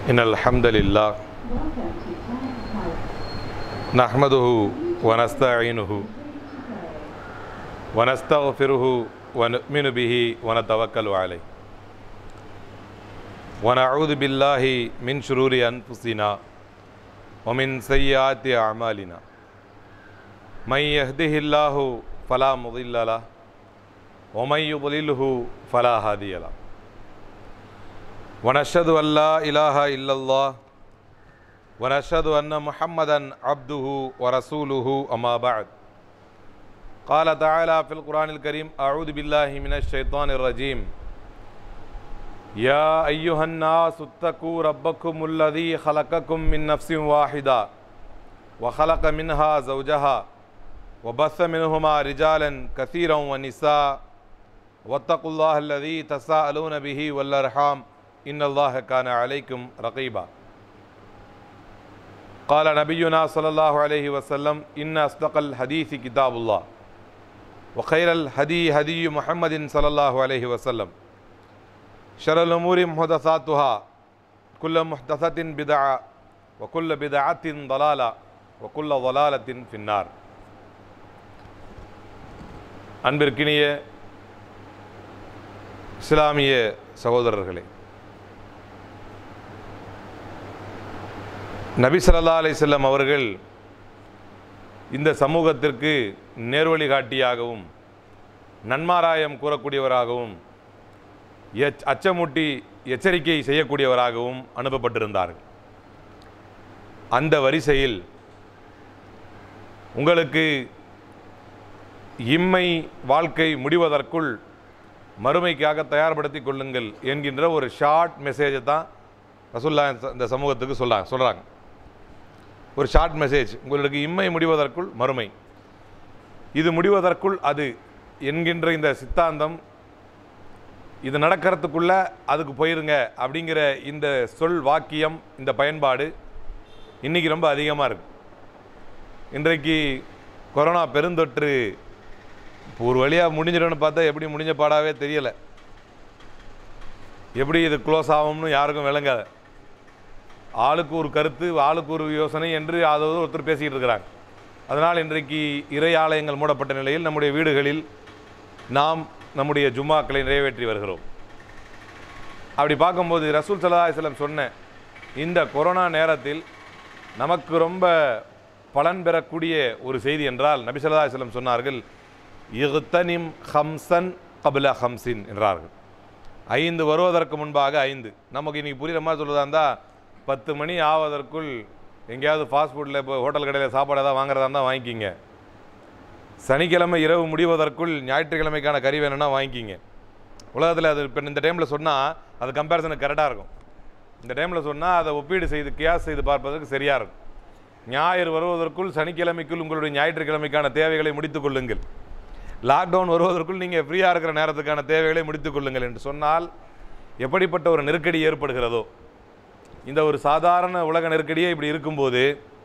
إن الحمد لله نحمده ونستعينه ونستغفره ونؤمن به ونتوكل عليه ونعوذ بالله من شرور أنفسنا ومن سيئات أعمالنا من يهده الله فلا مضل له ومن يضلله فلا هادي له ونشهد أن لا إله إلا الله ونشهد أن محمدا عبده ورسوله أما بعد قال تعالى في القرآن الكريم أعوذ بالله من الشيطان الرجيم يا أيها الناس اتقوا ربكم الذي خلقكم من نفس واحدة وخلق منها زوجها وبث منهما رجالا كثيرا ونساء واتقوا الله الذي تساءلون به والأرحام إن الله كان عليكم رقيبا قال نبينا صلى الله عليه وسلم إن أصدق الحديث كتاب الله وخير الهدي هدي محمد صلى الله عليه وسلم شر الأمور محدثاتها كل محدثة بدعة وكل بدعة ضلالة وكل ضلالة في النار அன்பிற்கினிய இஸ்லாமிய சகோதரர்களே நபி ஸல்லல்லாஹு அலைஹி வஸல்லம் அவர்கள் இந்த சமூகத்திற்கு நேர்வழி காட்டியாகவும் நன்மாராயம் கூறக்கூடியவராகவும் எச் அச்சமூட்டி எச்சரிக்கை செய்யக்கூடியவராகவும் அனுப்பப்பட்டிருந்தார்கள் அந்த வரிசையில் உங்களுக்கு இம்மை வாழ்க்கை முடிவதற்குள் மறுமைக்காக தயார்படுத்தி கொள்ளுங்கள் என்கின்ற ஒரு ஷார்ட் மெசேஜை தான் ரசுல்லா இந்த சமூகத்துக்கு சொல்ல சொல்கிறாங்க ஒரு ஷார்ட் மெசேஜ் உங்களுக்கு இம்மை முடிவதற்குள் மறுமை இது முடிவதற்குள் அது என்கின்ற இந்த சித்தாந்தம் இது நடக்கிறதுக்குள்ள அதுக்கு போயிருங்க அப்படிங்கிற இந்த சொல் வாக்கியம் இந்த பயன்பாடு இன்றைக்கி ரொம்ப அதிகமாக இருக்கு இன்றைக்கு கொரோனா பெருந்தொற்று ஒரு வழியாக முடிஞ்சிடும்னு பார்த்தா எப்படி முடிஞ்ச பாடாவே தெரியலை எப்படி இது க்ளோஸ் ஆகும்னு யாருக்கும் விளங்காது ஆளுக்கு ஒரு கருத்து ஆளுக்கு ஒரு யோசனை என்று அதாவது ஒருத்தர் பேசிக்கிட்டு இருக்கிறாங்க அதனால் இன்றைக்கு இறை ஆலயங்கள் மூடப்பட்ட நிலையில் நம்முடைய வீடுகளில் நாம் நம்முடைய ஜும்மாக்களை நிறைவேற்றி வருகிறோம் அப்படி பார்க்கும்போது ரசூல் சல்லாஹலம் சொன்ன இந்த கொரோனா நேரத்தில் நமக்கு ரொம்ப பலன் பெறக்கூடிய ஒரு செய்தி என்றால் நபி சல்லாஹலம் சொன்னார்கள் இகுத்தனிம் ஹம்சன் கபில ஹம்சின் என்றார்கள் ஐந்து வருவதற்கு முன்பாக ஐந்து நமக்கு இன்றைக்கி புரியுற மாதிரி சொல்கிறதா இருந்தால் பத்து மணி ஆவதற்குள் எங்கேயாவது ஃபாஸ்ட் ஃபுட்டில் இப்போ ஹோட்டல் கடையில் சாப்பாடு ஏதாவது வாங்குறதா இருந்தால் வாங்கிக்கிங்க சனிக்கிழமை இரவு முடிவதற்குள் ஞாயிற்றுக்கிழமைக்கான கறி வேணும்னா வாங்கிக்கிங்க உலகத்தில் அது இப்போ இந்த டைமில் சொன்னால் அது கம்பேரிசனுக்கு கரெக்டாக இருக்கும் இந்த டைமில் சொன்னால் அதை ஒப்பீடு செய்து கியாஸ் செய்து பார்ப்பதற்கு சரியாக இருக்கும் ஞாயிறு வருவதற்குள் சனிக்கிழமைக்குள் உங்களுடைய ஞாயிற்றுக்கிழமைக்கான தேவைகளை முடித்துக் கொள்ளுங்கள் லாக்டவுன் வருவதற்குள் நீங்கள் ஃப்ரீயாக இருக்கிற நேரத்துக்கான தேவைகளை முடித்துக் கொள்ளுங்கள் என்று சொன்னால் எப்படிப்பட்ட ஒரு நெருக்கடி ஏற்படுகிறதோ இந்த ஒரு சாதாரண உலக நெருக்கடியே இப்படி இருக்கும்போது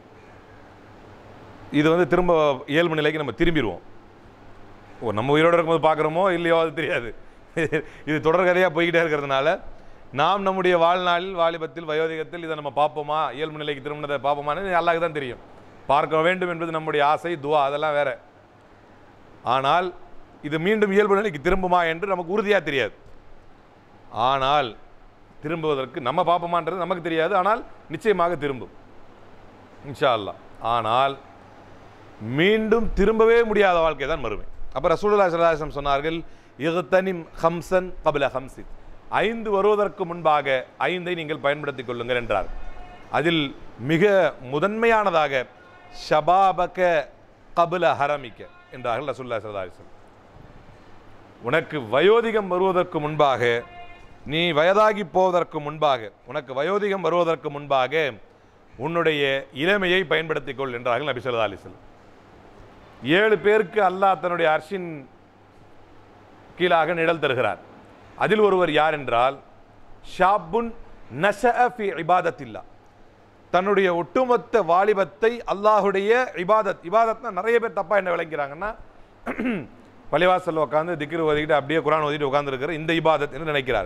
இது வந்து திரும்ப இயல்பு நிலைக்கு நம்ம திரும்பிடுவோம் ஓ நம்ம உயிரோடு இருக்கும்போது பார்க்குறோமோ இல்லையோ அது தெரியாது இது தொடர்கதையாக போய்கிட்டே இருக்கிறதுனால நாம் நம்முடைய வாழ்நாளில் வாலிபத்தில் வயோதிகத்தில் இதை நம்ம பார்ப்போமா இயல்பு நிலைக்கு திரும்பினதை பார்ப்போமான்னு அல்லாஹ் தான் தெரியும் பார்க்க வேண்டும் என்பது நம்முடைய ஆசை துவா அதெல்லாம் வேற ஆனால் இது மீண்டும் இயல்பு நிலைக்கு திரும்புமா என்று நமக்கு உறுதியாக தெரியாது ஆனால் திரும்புவதற்கு நம்ம பார்ப்போமான்றது நமக்கு தெரியாது ஆனால் நிச்சயமாக திரும்பும் இன்ஷா அல்லா ஆனால் மீண்டும் திரும்பவே முடியாத வாழ்க்கை தான் மறுமை அப்போ ரசூலுல்லா சல்லாஹம் சொன்னார்கள் இகத்தனிம் ஹம்சன் கபில ஹம்சின் ஐந்து வருவதற்கு முன்பாக ஐந்தை நீங்கள் பயன்படுத்திக் கொள்ளுங்கள் என்றார் அதில் மிக முதன்மையானதாக ஷபாபக கபில ஹரமிக்க என்றார்கள் ரசூல்லா சல்லாஹம் உனக்கு வயோதிகம் வருவதற்கு முன்பாக நீ வயதாகி போவதற்கு முன்பாக உனக்கு வயோதிகம் வருவதற்கு முன்பாக உன்னுடைய இளமையை பயன்படுத்திக் கொள் என்றார்கள் நபி சொல்லா அலிஸ்லம் ஏழு பேருக்கு அல்லாஹ் தன்னுடைய அர்ஷின் கீழாக நிழல் தருகிறார் அதில் ஒருவர் யார் என்றால் ஷாபுன் நஷி இபாதத்தில்லா தன்னுடைய ஒட்டுமொத்த வாலிபத்தை அல்லாஹுடைய இபாதத் இபாதத்னா நிறைய பேர் தப்பா என்ன விளங்கிறாங்கன்னா பள்ளிவாசல் உட்காந்து திக்ரு ஓதிக்கிட்டு அப்படியே குரான் ஓதிட்டு உட்காந்துருக்கிற இந்த இபாதத் என்று நினைக்கிறார்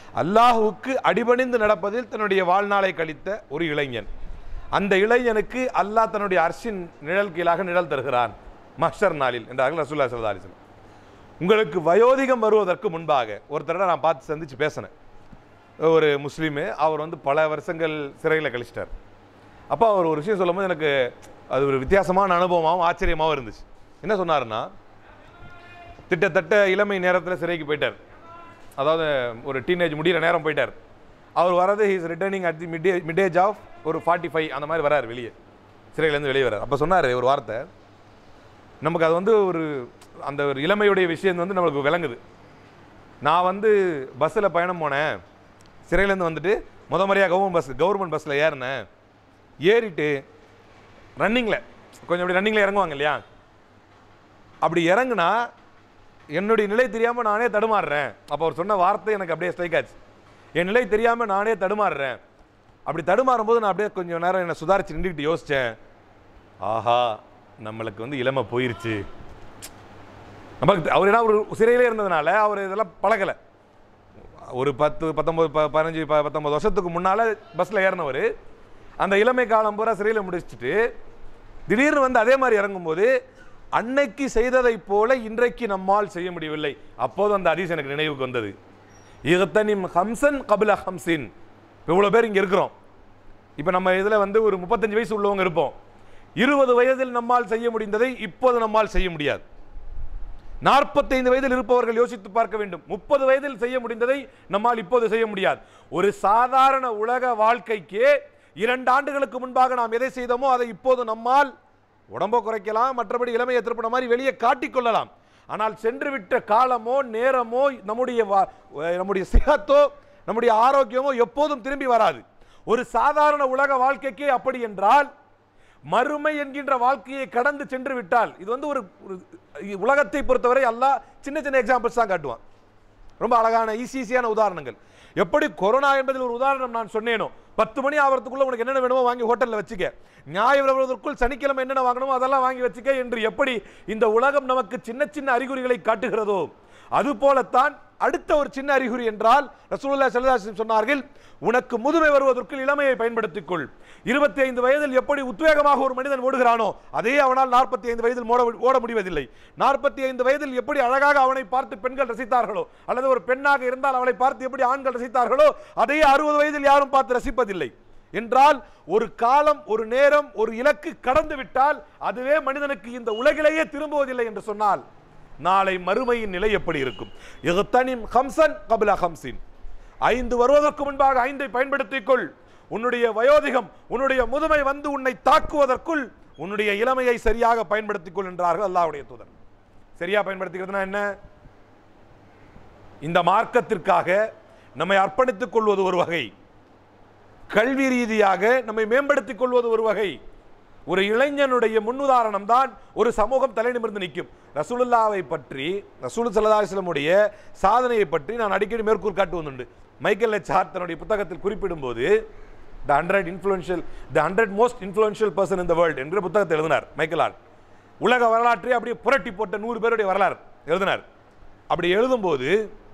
அல்லாஹுவுக்கு அடிபணிந்து நடப்பதில் தன்னுடைய வாழ்நாளை கழித்த ஒரு இளைஞன் அந்த இளைஞனுக்கு அல்லாஹ் தன்னுடைய அர்ஷின் நிழல் கீழாக நிழல் தருகிறான் மஹ்ஷர் நாளில் என்றார்கள் ரசூல்லா சல்லா அலிஸ்லாம் உங்களுக்கு வயோதிகம் வருவதற்கு முன்பாக ஒருத்தரை நான் பார்த்து சந்திச்சு பேசினேன் ஒரு முஸ்லீமு அவர் வந்து பல வருஷங்கள் சிறையில் கழிச்சிட்டார் அப்போ அவர் ஒரு விஷயம் சொல்லும்போது எனக்கு அது ஒரு வித்தியாசமான அனுபவமாகவும் ஆச்சரியமாகவும் இருந்துச்சு என்ன சொன்னாருன்னா திட்டத்தட்ட இளமை நேரத்தில் சிறைக்கு போயிட்டார் அதாவது ஒரு டீனேஜ் முடிகிற நேரம் போயிட்டார் அவர் வரது he's returning at the mid mid age of ஒரு ஃபார்ட்டி ஃபைவ் அந்த மாதிரி வரார் வெளியே சிறையிலேருந்து வெளியே வரார் அப்போ சொன்னார் ஒரு வார்த்தை நமக்கு அது வந்து ஒரு அந்த ஒரு இளமையுடைய விஷயம் வந்து நம்மளுக்கு விளங்குது நான் வந்து பஸ்ஸில் பயணம் போனேன் சிறையிலேருந்து வந்துட்டு முத முறையாக கவர்மெண்ட் பஸ் கவர்மெண்ட் பஸ்ஸில் ஏறினேன் ஏறிட்டு ரன்னிங்கில் கொஞ்சம் அப்படி ரன்னிங்கில் இறங்குவாங்க இல்லையா அப்படி இறங்குனா என்னுடைய நிலை தெரியாமல் நானே தடுமாறுறேன் அப்போ அவர் சொன்ன வார்த்தை எனக்கு அப்படியே ஸ்ட்ரைக் ஆச்சு என் நிலை தெரியாமல் நானே தடுமாறுறேன் அப்படி தடுமாறும் போது நான் அப்படியே கொஞ்சம் நேரம் என்னை சுதாரிச்சு நின்றுக்கிட்டு யோசித்தேன் ஆஹா நம்மளுக்கு வந்து இளமை போயிருச்சு நமக்கு அவர் என்ன ஒரு சிறையிலே இருந்ததுனால அவர் இதெல்லாம் பழகலை ஒரு பத்து பத்தொம்பது ப பதினஞ்சு ப பத்தொம்பது வருஷத்துக்கு முன்னால் பஸ்ஸில் ஏறினவர் அந்த இளமை காலம் பூரா சிறையில் முடிச்சுட்டு திடீர்னு வந்து அதே மாதிரி இறங்கும்போது அன்னைக்கு செய்ததைப் போல இன்றைக்கு நம்மால் செய்ய முடியவில்லை அப்போது அந்த ஹதீஸ் எனக்கு நினைவுக்கு வந்தது இகத்தனிம் ஹம்சன் கபில ஹம்சின் இப்போ இவ்வளோ பேர் இங்கே இருக்கிறோம் இப்போ நம்ம இதில் வந்து ஒரு முப்பத்தஞ்சு வயசு உள்ளவங்க இருப்போம் இருபது வயதில் நம்மால் செய்ய முடிந்ததை இப்போது நம்மால் செய்ய முடியாது நாற்பத்தைந்து வயதில் இருப்பவர்கள் யோசித்து பார்க்க வேண்டும் முப்பது வயதில் செய்ய முடிந்ததை நம்மால் இப்போது செய்ய முடியாது ஒரு சாதாரண உலக வாழ்க்கைக்கு இரண்டு ஆண்டுகளுக்கு முன்பாக நாம் எதை செய்தோமோ அதை இப்போது நம்மால் உடம்பை குறைக்கலாம் மற்றபடி இளமையை திருப்பின மாதிரி வெளியே காட்டிக்கொள்ளலாம் ஆனால் சென்று விட்ட காலமோ நேரமோ நம்முடைய வா- நம்முடைய சிகத்தோ நம்முடைய ஆரோக்கியமோ எப்போதும் திரும்பி வராது ஒரு சாதாரண உலக வாழ்க்கைக்கே அப்படி என்றால் மறுமை என்கின்ற வாழ்க்கையை கடந்து சென்று விட்டால் இது வந்து ஒரு ஒரு உலகத்தை பொறுத்தவரை அல்லாஹ் சின்ன சின்ன எக்ஸாம்பிள்ஸ் தான் காட்டுவான் ரொம்ப அழகான ஈஸி ஈஸியான உதாரணங்கள் எப்படி கொரோனா என்பதில் ஒரு உதாரணம் நான் சொன்னேனோ பத்து மணி ஆகிறதுக்குள்ள உனக்கு என்னென்ன வேணுமோ வாங்கி ஹோட்டலில் வச்சுக்க ஞாயிறு வருவதற்குள் சனிக்கிழமை என்னென்ன வாங்கணுமோ அதெல்லாம் வாங்கி வச்சுக்க என்று எப்படி இந்த உலகம் நமக்கு சின்ன சின்ன அறிகுறிகளை காட்டுகிறதோ அது போலத்தான் அடுத்த ஒரு சின்ன அறிகுறி என்றால் ரசூலுல்லாஹி ஸல்லல்லாஹு அலைஹி வஸல்லம் சொன்னார்கள் உனக்கு முதுமை வருவதற்குள் இளமையை பயன்படுத்திக் கொள் இருபத்தி ஐந்து வயதில் எப்படி உத்வேகமாக ஒரு மனிதன் ஓடுகிறானோ அதே அவனால் நாற்பத்தி ஐந்து வயதில் ஓட ஓட முடிவதில்லை நாற்பத்தி ஐந்து வயதில் எப்படி அழகாக அவனை பார்த்து பெண்கள் ரசித்தார்களோ அல்லது ஒரு பெண்ணாக இருந்தால் அவளை பார்த்து எப்படி ஆண்கள் ரசித்தார்களோ அதே அறுபது வயதில் யாரும் பார்த்து ரசிப்பதில்லை என்றால் ஒரு காலம் ஒரு நேரம் ஒரு இலக்கு கடந்து விட்டால் அதுவே மனிதனுக்கு இந்த உலகிலேயே திரும்புவதில்லை என்று சொன்னால் நாளை மறுமையின் நிலை எப்படி இருக்கும் இகத்தனிம் ஹம்சன் கபில ஹம்சின் ஐந்து வருவதற்கு முன்பாக ஐந்தை பயன்படுத்திக் கொள் உன்னுடைய வயோதிகம் உன்னுடைய முதுமை வந்து உன்னை தாக்குவதற்குள் உன்னுடைய இளமையை சரியாக பயன்படுத்திக் கொள் என்றார்கள் அல்லாஹ்வுடைய தூதர் சரியா பயன்படுத்திக்கிறதுனா என்ன இந்த மார்க்கத்திற்காக நம்மை அர்ப்பணித்துக் கொள்வது ஒரு வகை கல்வி ரீதியாக நம்மை மேம்படுத்திக் கொள்வது ஒரு வகை ஒரு இளைஞனுடைய முன்னுதாரணம் தான் ஒரு சமூகம் தலை நிமிர்ந்து நிற்கும் ரசூலுல்லாவை பற்றி ரசூல் சல்லாஸ்லமுடைய சாதனையை பற்றி நான் அடிக்கடி மேற்கோள் காட்டுவதுண்டு மைக்கேல் எச் ஹார்ட் தன்னுடைய புத்தகத்தில் குறிப்பிடும்போது the hundred influential the hundred most influential person in the world என்ற புத்தகத்தை எழுதினார் மைக்கேல் ஹார்ட் உலக வரலாற்றை அப்படியே புரட்டி போட்ட நூறு பேருடைய வரலாறு எழுதினார் அப்படி எழுதும்போது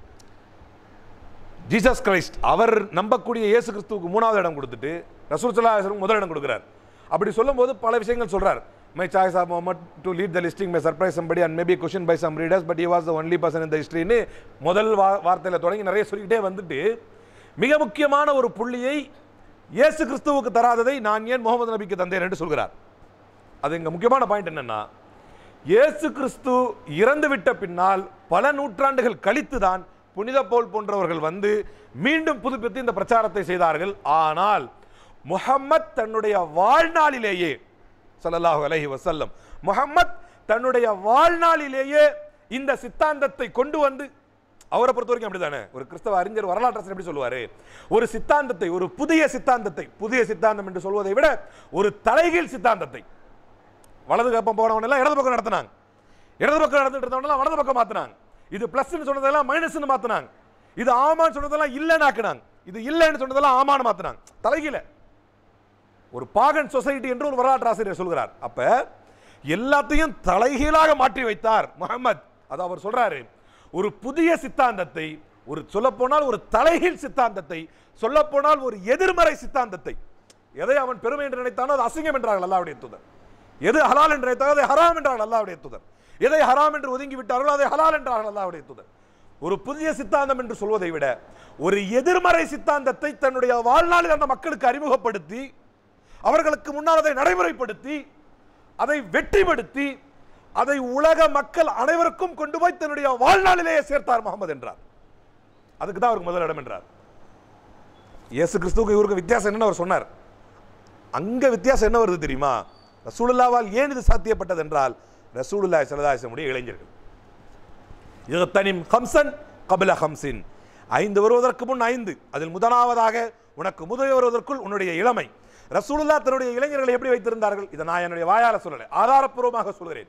ஜீசஸ் கிரைஸ்ட் அவர் நம்பக்கூடிய இயேசு கிறிஸ்துவுக்கு மூணாவது இடம் கொடுத்துட்டு ரசூல் சல்லா முதல் இடம் கொடுக்குறார் அப்படி சொல்லும்போது பல விஷயங்கள் சொல்றார் my choice of Muhammad to lead the listing my surprise somebody and maybe question by some readers but he was the only person இந்த ஹிஸ்ட்ரின்னு முதல் வா வார்த்தையில் தொடங்கி நிறைய சொல்லிக்கிட்டே வந்துட்டு மிக முக்கியமான ஒரு புள்ளியை இயேசு கிறிஸ்துவுக்கு தராததை நான் ஏன் முகமது நபிக்கு தந்தேன் என்று சொல்கிறார் அது இங்க முக்கியமான பாயிண்ட் என்னன்னா இயேசு கிறிஸ்து இறந்து விட்ட பின்னால் பல நூற்றாண்டுகள் கழித்து தான் புனித போல் போன்றவர்கள் வந்து மீண்டும் புதுப்பித்து இந்த பிரச்சாரத்தை செய்தார்கள் ஆனால் முஹம்மத் தன்னுடைய வாழ்நாளிலேயே ஸல்லல்லாஹு அலைஹி வஸல்லம் முஹம்மத் தன்னுடைய வாழ்நாளிலேயே இந்த சித்தாந்தத்தை கொண்டு வந்து அவரை பொறுத்த வரைக்கும் அப்படிதானே ஒரு கிறிஸ்தவ அறிஞர் வரலாற்று எப்படி சொல்லுவாரு ஒரு சித்தாந்தத்தை ஒரு புதிய சித்தாந்தத்தை புதிய சித்தாந்தம் என்று சொல்வதை விட ஒரு தலைகீழ் சித்தாந்தத்தை வலது பக்கம் போனவன் எல்லாம் இடது பக்கம் நடத்தினாங்க இடது பக்கம் நடந்துட்டு இருந்தவன் எல்லாம் வலது பக்கம் மாத்தினாங்க இது பிளஸ்னு சொன்னதெல்லாம் மைனஸ்னு மாத்தினாங்க இது ஆமான்னு சொன்னதெல்லாம் இல்லைன்னு ஆக்குனாங்க இது இல்லைன்னு சொன்னதெல்லாம் ஆமான்னு மாத்தினாங்க தலைகீழ ஒரு பாகன் சொசைட்டி என்று ஒரு வரலாற்று ஆசிரியர் சொல்கிறார் அப்ப எல்லாத்தையும் தலைகீழாக மாற்றி வைத்தார் முகமது அது அவர் சொல்றாரு ஒரு புதிய சித்தாந்தத்தை ஒரு சொல்லப்போனால் ஒரு தலைகீழ் சித்தாந்தத்தை சொல்லப்போனால் ஒரு எதிர்மறை சித்தாந்தத்தை எதை அவன் பெருமை என்று நினைத்தானோ அது அசிங்கம் என்றார்கள் அல்லாவுடைய தூதர் எது ஹலால் என்று நினைத்தாரோ அதை ஹராம் என்றார்கள் அல்லாவுடைய தூதர் எதை ஹராம் என்று ஒதுங்கி விட்டார்களோ அதை ஹலால் என்றார்கள் அல்லாவுடைய தூதர் ஒரு புதிய சித்தாந்தம் என்று சொல்வதை விட ஒரு எதிர்மறை சித்தாந்தத்தை தன்னுடைய வாழ்நாளில் அந்த மக்களுக்கு அறிமுகப்படுத்தி அவர்களுக்கு முன்னால் அதை நடைமுறைப்படுத்தி அதை வெற்றிப்படுத்தி அதை உலக மக்கள் அனைவருக்கும் கொண்டு போய் தன்னுடைய வாழ்நாளிலேயே சேர்த்தார் முகமது என்றார் அதுக்கு தான் அவருக்கு முதல் இடம் என்றார் இயேசு கிறிஸ்துவுக்கு இவருக்கு வித்தியாசம் என்னன்னு அவர் சொன்னார் அங்க வித்தியாசம் என்ன வருது தெரியுமா ரசூலுல்லாவால் ஏன் இது சாத்தியப்பட்டது என்றால் ரசூலுல்லாஹி ஸல்லல்லாஹு அலைஹி வஸல்லம் இளைஞர்கள் இகத்தனிம் ஹம்சன் கபில ஹம்சின் ஐந்து வருவதற்கு முன் ஐந்து அதில் முதலாவதாக உனக்கு முதல் வருவதற்குள் உன்னுடைய இளமை ரசூலுல்லாஹ் தன்னுடைய இளைஞர்களை எப்படி வைத்திருந்தார்கள் இதை நான் என்னுடைய வாயால சொல்லலை ஆதாரப்பூர்வமாக சொல்கிறேன்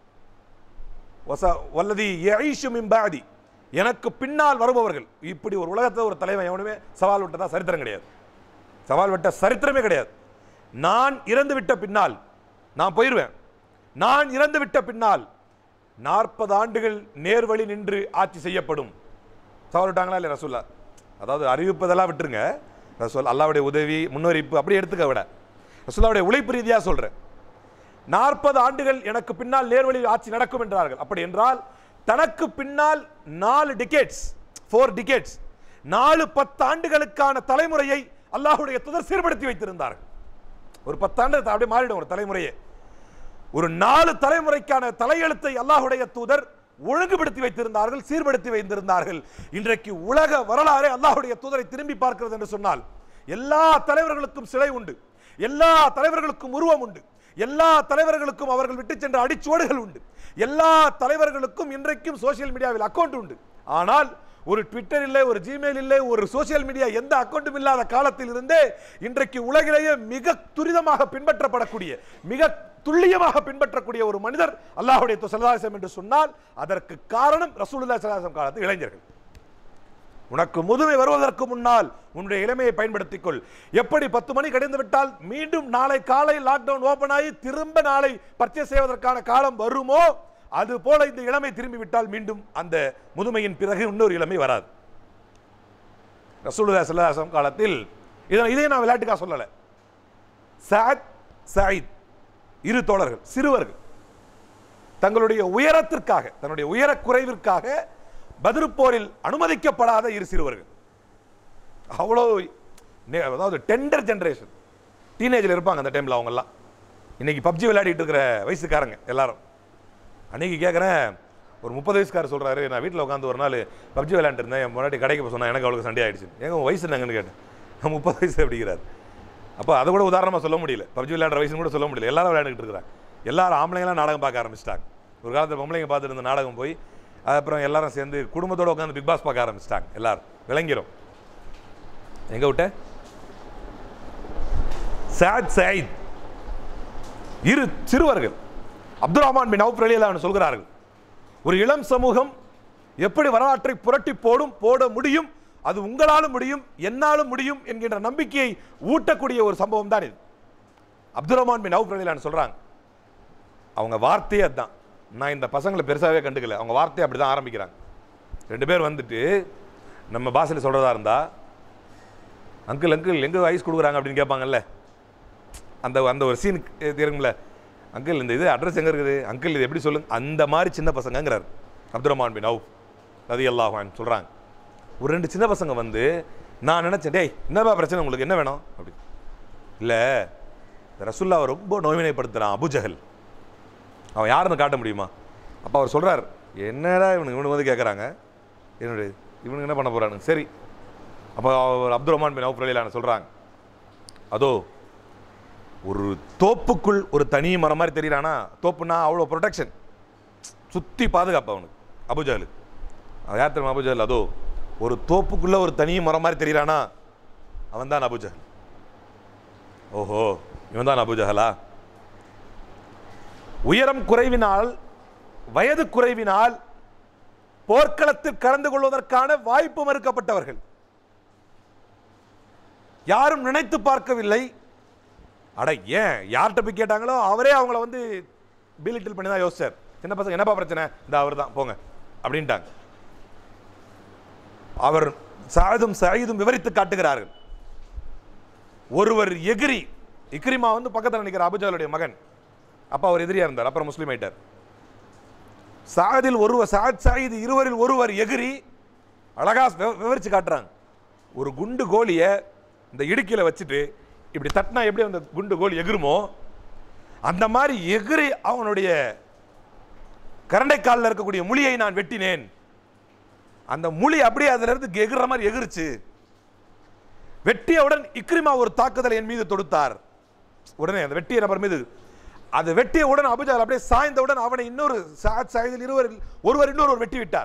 வச- வல்லதி யஈஷு மின் பாதி எனக்கு பின்னால் வருபவர்கள் இப்படி ஒரு உலகத்தில் ஒரு தலைவன் எவனுமே சவால் விட்டதா சரித்திரம் கிடையாது சவால் விட்ட சரித்திரமே கிடையாது நான் இறந்து விட்ட பின்னால் நான் போயிருவேன் நான் இறந்து விட்ட பின்னால் நாற்பது ஆண்டுகள் நேர்வழி நின்று ஆட்சி செய்யப்படும் சவால் விட்டாங்களா இல்லையா ரசூல்லா அதாவது அறிவிப்பதெல்லாம் விட்டுருங்க ரசூல் அல்லாவுடைய உதவி முன்னறிவிப்பு அப்படி எடுத்துக்க விட ரசூல்லாவுடைய உழைப்பு ரீதியாக சொல்றேன் நாற்பது ஆண்டுகள் எனக்கு பின்னால் நேர்வழி ஆட்சி நடக்கும் என்றார்கள் அப்படி என்றால் தனக்கு பின்னால் நாலு டிகேட்ஸ் ஃபோர் டிகேட்ஸ் நாலு பத்து ஆண்டுகளுக்கான தலைமுறையை அல்லாஹ்வுடைய துதர் சீர்படுத்தி வைத்திருந்தார்கள் ஒரு பத்தாண்டு அப்படியே மாறிடும் ஒரு தலைமுறையே ஒரு நாலு தலைமுறைக்கான தலையெழுத்தை அல்லாஹ்வுடைய தூதர் ஒழுங்குபடுத்தி வைத்திருந்தார்கள் சீர்படுத்தி வைத்திருந்தார்கள் இன்றைக்கு உலக வரலாறு அல்லாஹ்வுடைய தூதரை திரும்பி பார்க்கிறது என்று சொன்னால் எல்லா தலைவர்களுக்கும் சிலை உண்டு எல்லா தலைவர்களுக்கும் உருவம் உண்டு எல்லா தலைவர்களுக்கும் அவர்கள் விட்டு சென்ற அடிச்சுவடுகள் உண்டு எல்லா தலைவர்களுக்கும் இன்றைக்கும் சோசியல் மீடியாவில் அக்கவுண்ட் உண்டு ஆனால் ஒரு ட்விட்டர் இல்லை ஒரு ஜிமெயில் இல்லை ஒரு சோசியல் மீடியா எந்த அக்கௌண்ட்டும் இல்லாத காலத்தில் இருந்தே இன்றைக்கு உலகிலேயே மிக துரிதமாக பின்பற்றப்படக்கூடிய மிக துல்லியமாக பின்பற்றக்கூடிய ஒரு மனிதர் அல்லாஹ்வுடைய சல்லாசம் என்று சொன்னால் அதற்கு காரணம் ரசூலுல்லாஹி ஸல்லல்லாஹு அலைஹி வஸல்லம் காலத்து இளைஞர்கள் உனக்கு முதுமை வருவதற்கு முன்னால் உன்னுடைய இளமையை பயன்படுத்திக் கொள் எப்படி பத்து மணி கடிந்து விட்டால் மீண்டும் நாளை காலை லாக்டவுன் ஓபன் ஆகி திரும்ப நாளை பர்ச்சேஸ் செய்வதற்கான காலம் வருமோ அது போல இந்த இளமை திரும்பி விட்டால் மீண்டும் அந்த முதுமையின் பிறகு இன்னொரு இளமை வராது ரசூலுல்லாஹி ஸல்லல்லாஹு அலைஹி வஸல்லம் காலத்தில் இதை இதை நான் விளையாட்டுக்காக சொல்லலை சஅத் சயீத் இரு தோழர்கள் சிறுவர்கள் தங்களுடைய உயரத்திற்காக தன்னுடைய உயரக் குறைவிற்காக பத்ரு போரில் அனுமதிக்கப்படாத இரு சிறுவர்கள் அவ்வளோ நே- அதாவது டெண்டர் ஜெனரேஷன் டீனேஜில் இருப்பாங்க அந்த டைமில் அவங்கெல்லாம் இன்னைக்கு பப்ஜி விளையாடிட்டு இருக்கிற வயசுக்காரங்க எல்லாரும் அன்னைக்கு கேட்குறேன் ஒரு முப்பது வயசுக்காரர் சொல்றாரு நான் வீட்டில் உட்காந்து ஒரு நாள் பப்ஜி விளையாண்டு இருந்தேன் என் முன்னாடி கடைக்கு போய் சொன்னா எனக்கு அவளுக்கு சண்டை ஆயிடுச்சு எங்க உன் வயசு என்னங்கன்னு கேட்டேன் "நான் முப்பது வயசு அப்படிங்கிறார் அப்போ அதை கூட உதாரணமாக சொல்ல முடியல பப்ஜி விளையாடுற வயசுன்னு கூட சொல்ல முடியல எல்லாரும் விளையாண்டுட்டு இருக்கிறாங்க எல்லாரும் ஆம்பளைங்களாம் நாடகம் பார்க்க ஆரம்பிச்சிட்டாங்க ஒரு காலத்தில் பொம்பளைங்க பார்த்துட்டு இருந்த நாடகம் போய் அப்புறம் எல்லாரும் சேர்ந்து குடும்பத்தோட உட்காந்து பிக் பாஸ் பார்க்க ஆரம்பிச்சிட்டாங்க எல்லாரும் விளங்கிரும் எங்க விட்ட சாத் சயீத் இரு சிறுவர்கள் அப்துல் ரஹ்மான் பின் அவுப் ரலியல்லாஹு சொல்கிறார்கள் ஒரு இளம் சமூகம் எப்படி வரலாற்றை புரட்டி போடும் போட முடியும் அது உங்களாலும் முடியும் என்னாலும் முடியும் என்கின்ற நம்பிக்கையை ஊட்டக்கூடிய ஒரு சம்பவம் தான் இது அப்துல் ரஹ்மான் பின் அவுப் ரலியல்லாஹு சொல்றாங்க அவங்க வார்த்தையே அதுதான் நான் இந்த பசங்களை பெருசாகவே கண்டுக்கல அவங்க வார்த்தையை அப்படி தான் ஆரம்பிக்கிறாங்க ரெண்டு பேர் வந்துட்டு நம்ம பாஷையில் சொல்கிறதா இருந்தா அங்கிள் அங்கிள் எங்கே ஐஸ் கொடுக்குறாங்க அப்படின்னு கேட்பாங்கல்ல அந்த அந்த ஒரு சீன் தெரியுங்கள அங்கிள் இந்த இது அட்ரஸ் எங்கே இருக்குது அங்கிள் இது எப்படி சொல்லுங்க அந்த மாதிரி சின்ன பசங்கங்கிறார் அப்துல் ரஹ்மான் பின் அவுப் ரதி அல்லாஹான் சொல்கிறாங்க ஒரு ரெண்டு சின்ன பசங்க வந்து நான் நினச்சேன் டேய் என்னப்பா பிரச்சனை உங்களுக்கு என்ன வேணும் அப்படி இல்லை ரசுல்லாவை ரொம்ப நோய்வினைப்படுத்துகிறான் அபுஜஹல் அவன் யாருன்னு காட்ட முடியுமா அப்போ அவர் சொல்றார் என்னடா இவனுக்கு இவனுக்கு வந்து கேட்குறாங்க என்னுடைய இவனுக்கு என்ன பண்ண போறானுங்க சரி அப்போ அவர் அப்துல் ரஹ்மான் பின் அவுப் ரலியல்லாஹு சொல்றாங்க அதோ ஒரு தோப்புக்குள் ஒரு தனி மரம் மாதிரி தெரியறானா தோப்புனா அவ்வளோ ப்ரொடெக்ஷன் சுற்றி பாதுகாப்பு அவனுக்கு அபுஜஹலுக்கு அவன் யார் தெரியுமா அபுஜஹல் அதோ ஒரு தோப்புக்குள்ள ஒரு தனி மரம் மாதிரி தெரியறானா அவன் தான் அபுஜஹல் ஓஹோ இவன் தான் அபுஜஹலா உயரம் குறைவினால் வயது குறைவினால் போர்க்களத்தில் கலந்து கொள்வதற்கான வாய்ப்பு மறுக்கப்பட்டவர்கள் யாரும் நினைத்து பார்க்கவில்லை அட ஏன் யார்கிட்ட போய் கேட்டாங்களோ அவரே அவங்கள வந்து பிலிட்டில் பண்ணி தான் யோசிச்சார் சின்ன பசங்க என்னப்பா பிரச்சனை இந்த அவர் தான் போங்க அப்படின்ட்டாங்க அவர் சாதும் சயீதும் விவரித்து காட்டுகிறார்கள் ஒருவர் எகிரி இக்ரிமா வந்து பக்கத்தில் நிற்கிற அபுஜாலுடைய மகன் அப்பா அவர் எதிரியா இருந்தார் அப்புறம் முஸ்லீம் ஆயிட்டார் சாதில் ஒருவர் சாத் சாயிது இருவரில் ஒருவர் எகிரி அழகா விவ- விவரிச்சு காட்டுறாங்க ஒரு குண்டு கோலியை இந்த இடுக்கில வச்சுட்டு இப்படி தட்டினா எப்படி அந்த குண்டு கோலி எகிருமோ அந்த மாதிரி எகிரி அவனுடைய கரண்டைக்காலில் இருக்கக்கூடிய முளியை நான் வெட்டினேன் அந்த முளி அப்படியே அதுல இருந்து எகிற மாதிரி எகிருச்சு வெட்டியவுடன் இக்ரிமா ஒரு தாக்குதலை என் மீது தொடுத்தார் உடனே அந்த வெட்டிய நபர் மீது அது வெட்டியவுடன் அபுஜால் அப்படியே சாய்ந்தவுடன் அவனை இன்னொரு சாத் சாயதில் இருவர் ஒருவர் இன்னொருவர் வெட்டி விட்டார்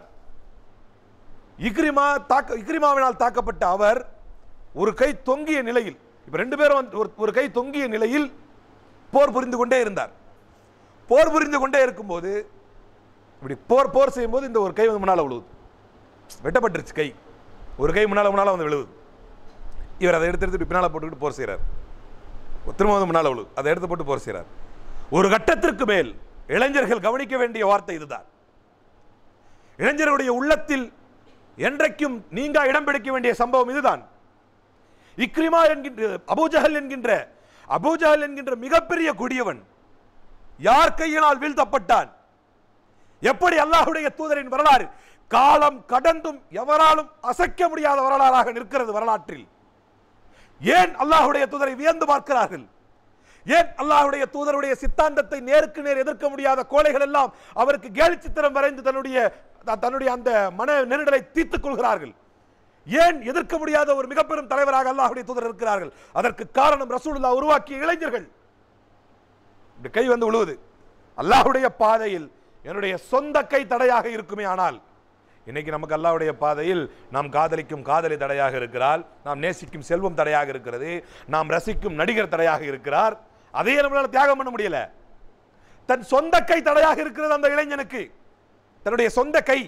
இக்ரிமா தாக்க இக்ரிமாவினால் தாக்கப்பட்ட அவர் ஒரு கை தொங்கிய நிலையில் இப்ப ரெண்டு பேரும் வந்து ஒரு- ஒரு கை தொங்கிய நிலையில் போர் புரிந்து கொண்டே இருந்தார் போர் புரிந்து கொண்டே இருக்கும்போது இப்படி போர் போர் செய்யும்போது இந்த ஒரு கை வந்து முன்னால விழுவுது வெட்டப்பட்டுருச்சு கை ஒரு கை முன்னால முன்னால வந்து விழுவுது இவர் அதை எடுத்து எடுத்து இப்படி பின்னால போட்டுக்கிட்டு போர் செய்கிறார் திரும்ப வந்து முன்னால விழுது அதை எடுத்து போட்டு போர் செய்கிறார் ஒரு கட்டத்திற்கு மேல் இளைஞர்கள் கவனிக்க வேண்டிய வார்த்தை இதுதான் இளைஞருடைய உள்ளத்தில் என்றைக்கும் நீங்கா இடம் பிடிக்க வேண்டிய சம்பவம் இதுதான் இக்ரிமா என்கின்ற அபூஜஹல் என்கின்ற அபூஜஹல் என்கின்ற மிகப்பெரிய கொடியவன் யார் கையினால் வீழ்த்தப்பட்டான் எப்படி அல்லாஹ்வுடைய தூதரின் வரலாறு காலம் கடந்தும் எவராலும் அசைக்க முடியாத வரலாறாக நிற்கிறது வரலாற்றில் ஏன் அல்லாஹ்வுடைய தூதரை வியந்து பார்க்கிறார்கள் ஏன் அல்லாஹ்வுடைய தூதருடைய சித்தாந்தத்தை நேருக்கு நேர் எதிர்க்க முடியாத கோழைகள் எல்லாம் அவருக்கு கேலி சித்திரம் வரைந்து தன்னுடைய த- தன்னுடைய அந்த மன நெருடலை தீர்த்துக் கொள்கிறார்கள் ஏன் எதிர்க்க முடியாத ஒரு மிக பெரும் தலைவராக அல்லாஹ்வுடைய தூதர் இருக்கிறார்கள் அதற்கு காரணம் ரசூலுல்லாஹ் உருவாக்கிய இளைஞர்கள் இப்படி கை வந்து விழுவுது அல்லாஹ்வுடைய பாதையில் என்னுடைய சொந்த கை தடையாக இருக்குமே ஆனால் இன்னைக்கு நமக்கு அல்லாஹ்வுடைய பாதையில் நாம் காதலிக்கும் காதலி தடையாக இருக்கிறார் நாம் நேசிக்கும் செல்வம் தடையாக இருக்கிறது நாம் ரசிக்கும் நடிகர் தடையாக இருக்கிறார் அதையே நம்மளால தியாகம் பண்ண முடியல தன் சொந்த கை தடையாக இருக்கிறது அந்த இளைஞனுக்கு தன்னுடைய சொந்த கை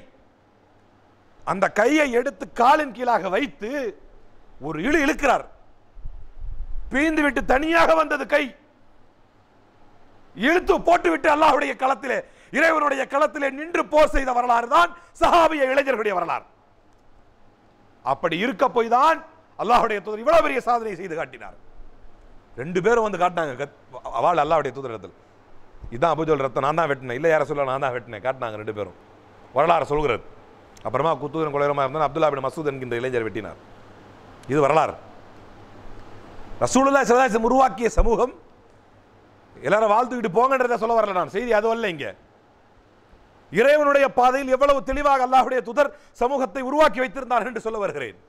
அந்த கையை எடுத்து காலின் கீழாக வைத்து ஒரு இழு இழுக்கிறார் பீந்து விட்டு தனியாக வந்தது கை இழுத்து போட்டுவிட்டு அல்லாஹ்வுடைய களத்திலே இறைவனுடைய களத்திலே நின்று போர் செய்த வரலாறு தான் சஹாபிய இளைஞர்களுடைய வரலாறு அப்படி இருக்க போய் தான் அல்லாஹ்வுடைய தூதர் இவ்வளவு பெரிய சாதனை செய்து காட்டினார் ரெண்டு பேரும் வந்து காட்டினாங்க கத்- அவள் அல்லாஹ்வுடைய தூதரிடத்தில் இதான் அபுஜல் ரத்தம் நான் தான் வெட்டினேன் இல்லை யார சொல்ல நான் தான் வெட்டினேன் காட்டினாங்க ரெண்டு பேரும் வரலாறு சொல்கிறது அப்புறமா குத்தூதன் கொலைரமா இருந்தால் அப்துல்லா பின் மசூத் என்கின்ற இளைஞர் வெட்டினார் இது வரலாறு ரசூலுல்லாஹி ஸல்லல்லாஹு அலைஹி வஸல்லம் உருவாக்கிய சமூகம் எல்லாரும் வாழ்த்துக்கிட்டு போங்கன்றதை சொல்ல வரல நான் செய்தி அது அல்ல இங்க இறைவனுடைய பாதையில் எவ்வளவு தெளிவாக அல்லாஹ்வுடைய துதர் சமூகத்தை உருவாக்கி வைத்திருந்தார்கள் என்று சொல்ல வருகிறேன்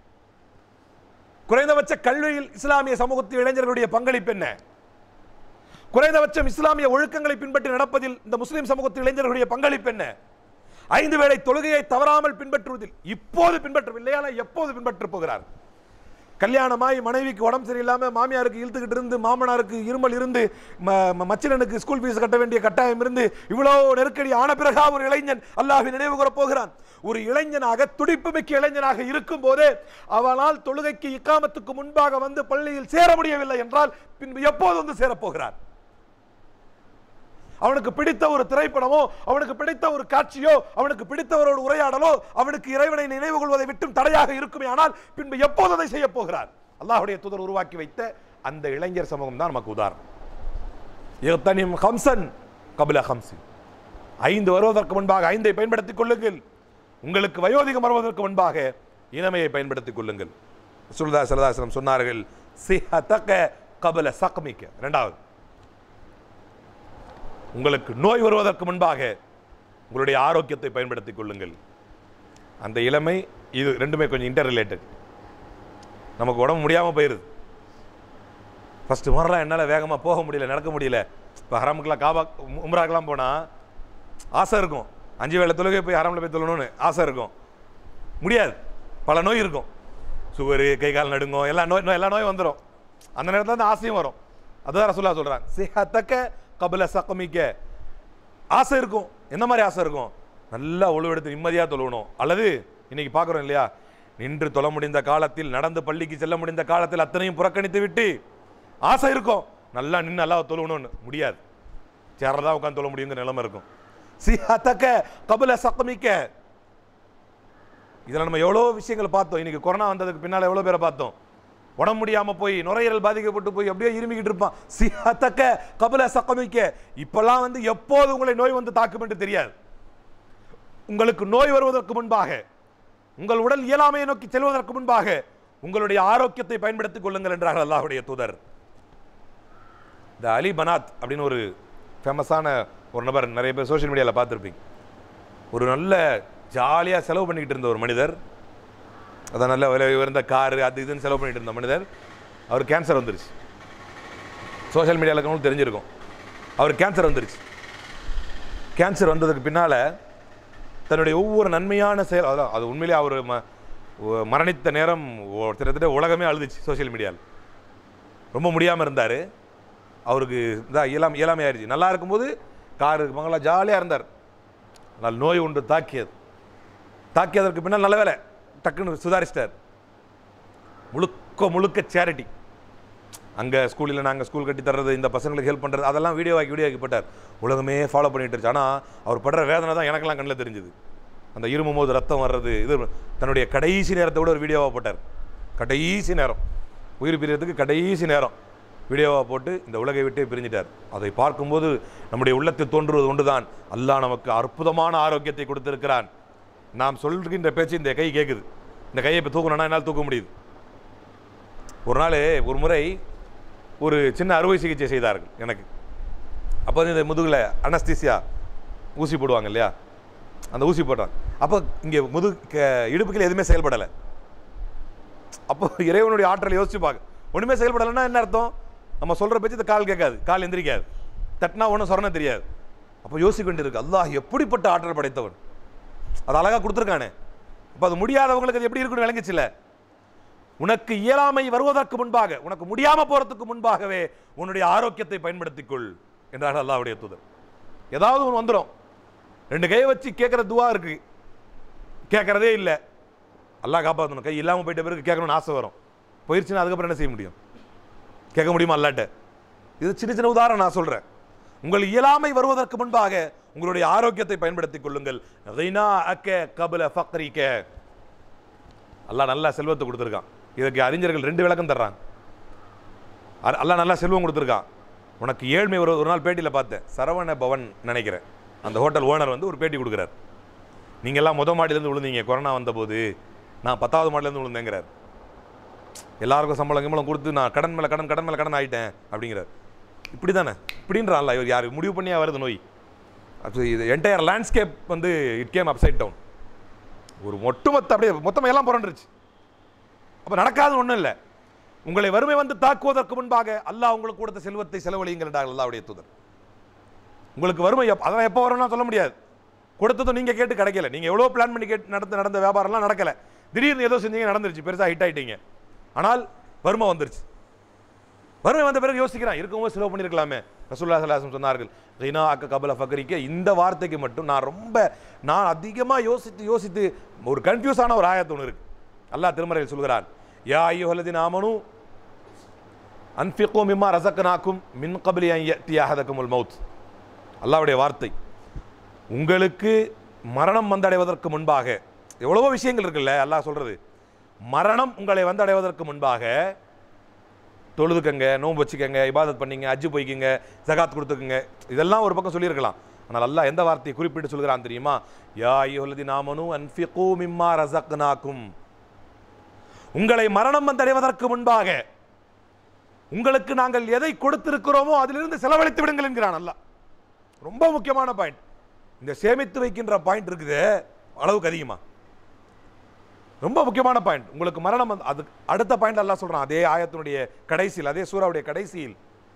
குறைந்தபட்ச கல்வியில் இஸ்லாமிய சமூகத்தில் இளைஞர்களுடைய பங்களிப்பு என்ன குறைந்தபட்சம் இஸ்லாமிய ஒழுக்கங்களை பின்பற்றி நடப்பதில் இந்த முஸ்லிம் சமூகத்தில் இளைஞர்களுடைய பங்களிப்பு என்ன ஐந்து வேளை தொழுகையை தவறாமல் பின்பற்றுவதில் இப்போது பின்பற்றவில்லை ஆனால் எப்போது பின்பற்றப் போகிறார் கல்யாணமாய் மனைவிக்கு உடம்பு சரியில்லாம மாமியாருக்கு இழுத்துக்கிட்டு இருந்து மாமனாருக்கு இருமல் இருந்து ம- ம- மச்சினனுக்கு ஸ்கூல் ஃபீஸ் கட்ட வேண்டிய கட்டாயம் இருந்து இவ்வளோ நெருக்கடி ஆன பிறகா ஒரு இளைஞன் அல்லாஹ்வை நினைவு கூறப் போகிறான் ஒரு இளைஞனாக துடிப்புமிக்க இளைஞனாக இருக்கும் போதே அவனால் தொழுகைக்கு இக்காமத்துக்கு முன்பாக வந்து பள்ளியில் சேர முடியவில்லை என்றால் பின்பு எப்போது வந்து சேரப்போகிறார் அவனுக்கு பிடித்த ஒரு திரைப்படமோ அவனுக்கு பிடித்த ஒரு காட்சியோ அவனுக்கு பிடித்தவரோடு உரையாடலோ அவனுக்கு இறைவனை நினைவு கொள்வதை விட்டும் தடையாக இருக்குமே ஆனால் பின்பு எப்போது அதை செய்ய போகிறார் அல்லாஹ்வுடைய தூதர் உருவாக்கி வைத்த அந்த இளைஞர் சமூகம் தான் நமக்கு உதாரணம் இத்தனிம் ஹம்சன் கபில ஹம்சி ஐந்து வருவதற்கு முன்பாக ஐந்தை பயன்படுத்திக் கொள்ளுங்கள் உங்களுக்கு வயோதிகம் வருவதற்கு முன்பாக இளமையை பயன்படுத்திக் கொள்ளுங்கள் சுல்தா சரதாசனம் சொன்னார்கள் சிஹதக கபல சக்மிக்க இரண்டாவது உங்களுக்கு நோய் வருவதற்கு முன்பாக உங்களுடைய ஆரோக்கியத்தை பயன்படுத்திக் கொள்ளுங்கள் அந்த இளமை இது ரெண்டுமே கொஞ்சம் இன்டர் ரிலேட்டட் நமக்கு உடம்பு முடியாமல் போயிடுது ஃபஸ்ட்டு முறைலாம் என்னால் வேகமாக போக முடியல நடக்க முடியல இப்போ ஹராமுக்கெல்லாம் காபா உம்- உம்ராக்கெல்லாம் போனால் ஆசை இருக்கும் அஞ்சு வேளை தொழுகை போய் ஹராமில் போய் தொழணும்னு ஆசை இருக்கும் முடியாது பல நோய் இருக்கும் சுகரு கை கால் நடுங்கும் எல்லா நோய் நோய் எல்லா நோயும் வந்துடும் அந்த நேரத்தில் அந்த ஆசையும் வரும் அதுதான் ரசூல்லா சொல்கிறாங்க சிஹத்தக்க கபில சக்கமிக்க ஆசை இருக்கும் என்ன மாதிரி ஆசை இருக்கும் நல்லா ஒழுவெடுத்து நிம்மதியாக தொழுவணும் அல்லது இன்னைக்கு பார்க்குறோம் இல்லையா நின்று தொழ முடிந்த காலத்தில் நடந்து பள்ளிக்கு செல்ல முடிந்த காலத்தில் அத்தனையும் புறக்கணித்து விட்டு ஆசை இருக்கும் நல்லா நின்று நல்லா தொழுவணும்னு முடியாது சேரில் தான் உட்காந்து தொழ முடியுங்கிற நிலைமை இருக்கும் சிஹத்தக்க கபில சக்கமிக்க இதில் நம்ம எவ்வளோ விஷயங்கள் பார்த்தோம் இன்னைக்கு கொரோனா வந்ததுக்கு பின்னால் எவ்வளோ பேரை பார்த்தோம் உடம்பு முடியாம போய் நுரையீரல் பாதிக்கப்பட்டு போய் அப்படியே இருமிக்கிட்டு இருப்பான் சிஹத்தக்க கபல சக்கமிக்க இப்பெல்லாம் வந்து எப்போது உங்களை நோய் வந்து தாக்கும் என்று தெரியாது உங்களுக்கு நோய் வருவதற்கு முன்பாக உங்கள் உடல் இயலாமையை நோக்கி செல்வதற்கு முன்பாக உங்களுடைய ஆரோக்கியத்தை பயன்படுத்திக் கொள்ளுங்கள் என்றார்கள் அல்லாஹ்வுடைய தூதர் இந்த அலி பனாத் அப்படின்னு ஒரு ஃபேமஸான ஒரு நபர் நிறைய பேர் சோஷியல் மீடியாவில் பார்த்துருப்பீங்க ஒரு நல்ல ஜாலியாக செலவு பண்ணிக்கிட்டு இருந்த ஒரு மனிதர் அதான் நல்ல விலை உயர்ந்த காரு அது இதுன்னு செலவு பண்ணிட்டு இருந்த மனிதர் அவர் கேன்சர் வந்துருச்சு சோஷியல் மீடியாவில் இருக்கவங்களுக்கு தெரிஞ்சிருக்கும் அவர் கேன்சர் வந்துருச்சு கேன்சர் வந்ததுக்கு பின்னால் தன்னுடைய ஒவ்வொரு நன்மையான செயல் அதான் அது உண்மையிலே அவர் ம ஒ- மரணித்த நேரம் ஒ- கிட்டத்தட்ட உலகமே அழுதுச்சு சோஷியல் மீடியாவில் ரொம்ப முடியாமல் இருந்தார் அவருக்கு இதான் இயலாம இயலாமை ஆயிடுச்சு நல்லா இருக்கும்போது காரு மங்களா ஜாலியாக இருந்தார் ஆனால் நோய் ஒன்று தாக்கியது தாக்கியதற்கு பின்னால் நல்ல வேலை டக்குன்னு சுதாரிச்சிட்டார் முழுக்க முழுக்க சேரிட்டி அங்கே ஸ்கூலில் நாங்கள் ஸ்கூல் கட்டி தர்றது இந்த பசங்களுக்கு ஹெல்ப் பண்ணுறது அதெல்லாம் வீடியோ ஆக்கி வீடியோ ஆக்கி போட்டார் உலகமே ஃபாலோ பண்ணிட்டு இருந்துச்சு ஆனால் அவர் படுற வேதனை தான் எனக்கெல்லாம் கண்ணில் தெரிஞ்சுது அந்த இருமும் போது ரத்தம் வர்றது இது தன்னுடைய கடைசி நேரத்தை விட ஒரு வீடியோவாக போட்டார் கடைசி நேரம் உயிர் பிரியறதுக்கு கடைசி நேரம் வீடியோவாக போட்டு இந்த உலகை விட்டே பிரிஞ்சிட்டார் அதை பார்க்கும்போது நம்முடைய உள்ளத்தில் தோன்றுவது ஒன்றுதான் அல்லாஹ் நமக்கு அற்புதமான ஆரோக்கியத்தை கொடுத்திருக்கிறான் நாம் சொல்கின்ற பேச்சு இந்த கை கேட்குது இந்த கையை இப்போ தூக்கணும்னா என்னால் தூக்க முடியுது ஒரு நாள் ஒரு முறை ஒரு சின்ன அறுவை சிகிச்சை செய்தார்கள் எனக்கு அப்போ வந்து இந்த முதுகில் அனஸ்தீசியா ஊசி போடுவாங்க இல்லையா அந்த ஊசி போட்டாங்க அப்போ இங்கே முது க- இடுப்புக்கில் எதுவுமே செயல்படலை அப்போ இறைவனுடைய ஆற்றலை யோசிச்சு பார்க்க ஒன்றுமே செயல்படலைன்னா என்ன அர்த்தம் நம்ம சொல்கிற பேச்சு இந்த கால் கேட்காது கால் எந்திரிக்காது தட்டினா ஒன்றும் சொரண தெரியாது அப்போ யோசிக்க வேண்டியிருக்கு அல்லாஹ் எப்படிப்பட்ட ஆற்றல் படைத்தவன் அது அழகாக கொடுத்துருக்கானே அப்போ அது முடியாதவங்களுக்கு அது எப்படி இருக்குன்னு விளங்குச்சுல்ல உனக்கு இயலாமை வருவதற்கு முன்பாக உனக்கு முடியாம போறதுக்கு முன்பாகவே உன்னுடைய ஆரோக்கியத்தை பயன்படுத்திக் கொள் என்றார்கள் அல்லாஹ்வுடைய தூதர் ஏதாவது ஒன்று வந்துடும் ரெண்டு கையை வச்சு கேட்குற துவா இருக்கு கேட்கறதே இல்லை அல்லாஹ் காப்பாற்றணும் கை இல்லாமல் போயிட்ட பிறகு கேட்கணும்னு ஆசை வரும் போயிருச்சுன்னா அதுக்கப்புறம் என்ன செய்ய முடியும் கேட்க முடியுமா அல்லாட்ட இது சின்ன சின்ன உதாரணம் நான் சொல்றேன் உங்கள் இயலாமை வருவதற்கு முன்பாக உங்களுடைய ஆரோக்கியத்தை பயன்படுத்திக் கொள்ளுங்கள் ரினா அக்க கபல ஃபக்ரிக்க அல்லாஹ் நல்லா செல்வத்தை கொடுத்துருக்கான் இதுக்கு அறிஞர்கள் ரெண்டு விளக்கம் தர்றாங்க அ- அல்லாஹ் நல்லா செல்வம் கொடுத்துருக்கான் உனக்கு ஏழ்மை ஒரு ஒரு நாள் பேட்டியில் பார்த்தேன் சரவண பவன் நினைக்கிறேன் அந்த ஹோட்டல் ஓனர் வந்து ஒரு பேட்டி கொடுக்குறார் நீங்க எல்லாம் முத மாடியிலேருந்து விழுந்தீங்க கொரோனா வந்தபோது நான் பத்தாவது மாடிலேருந்து விழுந்தேங்கிறார் எல்லாருக்கும் சம்பளம் கிம்பளம் கொடுத்து நான் கடன் மேலே கடன் கடன் மேலே கடன் ஆயிட்டேன் அப்படிங்கிறார் இப்படி தானே இப்படின்றான்ல இவர் யார் முடிவு பண்ணியா வருது நோய் அது இது என்டையர் லேண்ட்ஸ்கேப் வந்து இட் கேம் அப்சைட் டவுன் ஒரு ஒட்டுமொத்த அப்படியே மொத்தமாக எல்லாம் புரண்டுருச்சு அப்போ நடக்காது ஒன்றும் இல்லை உங்களை வறுமை வந்து தாக்குவதற்கு முன்பாக அல்லாஹ் உங்களுக்கு கொடுத்த செல்வத்தை செலவழியுங்கள் என்றார்கள் அல்லாஹ்வுடைய தூதர் உங்களுக்கு வறுமை எப் அதெல்லாம் எப்போ வரும்னா சொல்ல முடியாது கொடுத்ததும் நீங்கள் கேட்டு கிடைக்கல நீங்கள் எவ்வளோ பிளான் பண்ணி கேட்டு நடந்த நடந்த வியாபாரம்லாம் நடக்கல திடீர்னு ஏதோ செஞ்சீங்க நடந்துருச்சு பெருசாக ஹிட் ஆயிட்டீங்க ஆனால் வறுமை வந்துருச்சு வறுமை வந்த பிறகு யோசிக்கிறான் இருக்கவும் செலவு பண்ணியிருக்கலாமே ரசூல்லா சலாசம் சொன்னார்கள் ரீனா அக்க கபல ஃபக்கரிக்க இந்த வார்த்தைக்கு மட்டும் நான் ரொம்ப நான் அதிகமாக யோசித்து யோசித்து ஒரு கன்ஃபியூஸான ஒரு ஆயத்து ஒன்று இருக்கு அல்லாஹ் திருமறையில் சொல்கிறான் யா ஐயோஹலதின் ஆமனு அன்ஃபிகோ மிம்மா ரசக்கனாக்கும் மின் கபலி தியாகதக்குமுல் மவுத் அல்லாஹ்வுடைய வார்த்தை உங்களுக்கு மரணம் வந்தடைவதற்கு முன்பாக எவ்வளவோ விஷயங்கள் இருக்குல்ல அல்லாஹ் சொல்றது மரணம் உங்களை வந்தடைவதற்கு முன்பாக தொழுதுக்கங்க நோன்பு வச்சுக்கங்க இபாதத் பண்ணீங்க அஜ்ஜு போய்க்குங்க ஜகாத் கொடுத்துக்குங்க இதெல்லாம் ஒரு பக்கம் சொல்லியிருக்கலாம் ஆனால் அல்லாஹ் எந்த வார்த்தையை குறிப்பிட்டு சொல்கிறான் தெரியுமா யா ஐயுஹல்லதி நாமனு அன்ஃபிகூ மிம்மா ரஸக்னாக்கும் உங்களை மரணம் வந்தடைவதற்கு முன்பாக உங்களுக்கு நாங்கள் எதை கொடுத்திருக்கிறோமோ அதிலிருந்து செலவழித்து விடுங்கள் என்கிறான் அல்லாஹ் ரொம்ப முக்கியமான பாயிண்ட் இந்த சேமித்து வைக்கின்ற பாயிண்ட் இருக்குது அளவுக்கு அதிகமா ரொம்ப முக்கியமான பாயிண்ட் உங்களுக்கு மரணம் வந்து- அது அடுத்த பாயிண்ட் அல்லாஹ் சொல்றான் அதே ஆயத்தினுடைய கடைசியில் அதே சூறாவுடைய கடைசியில்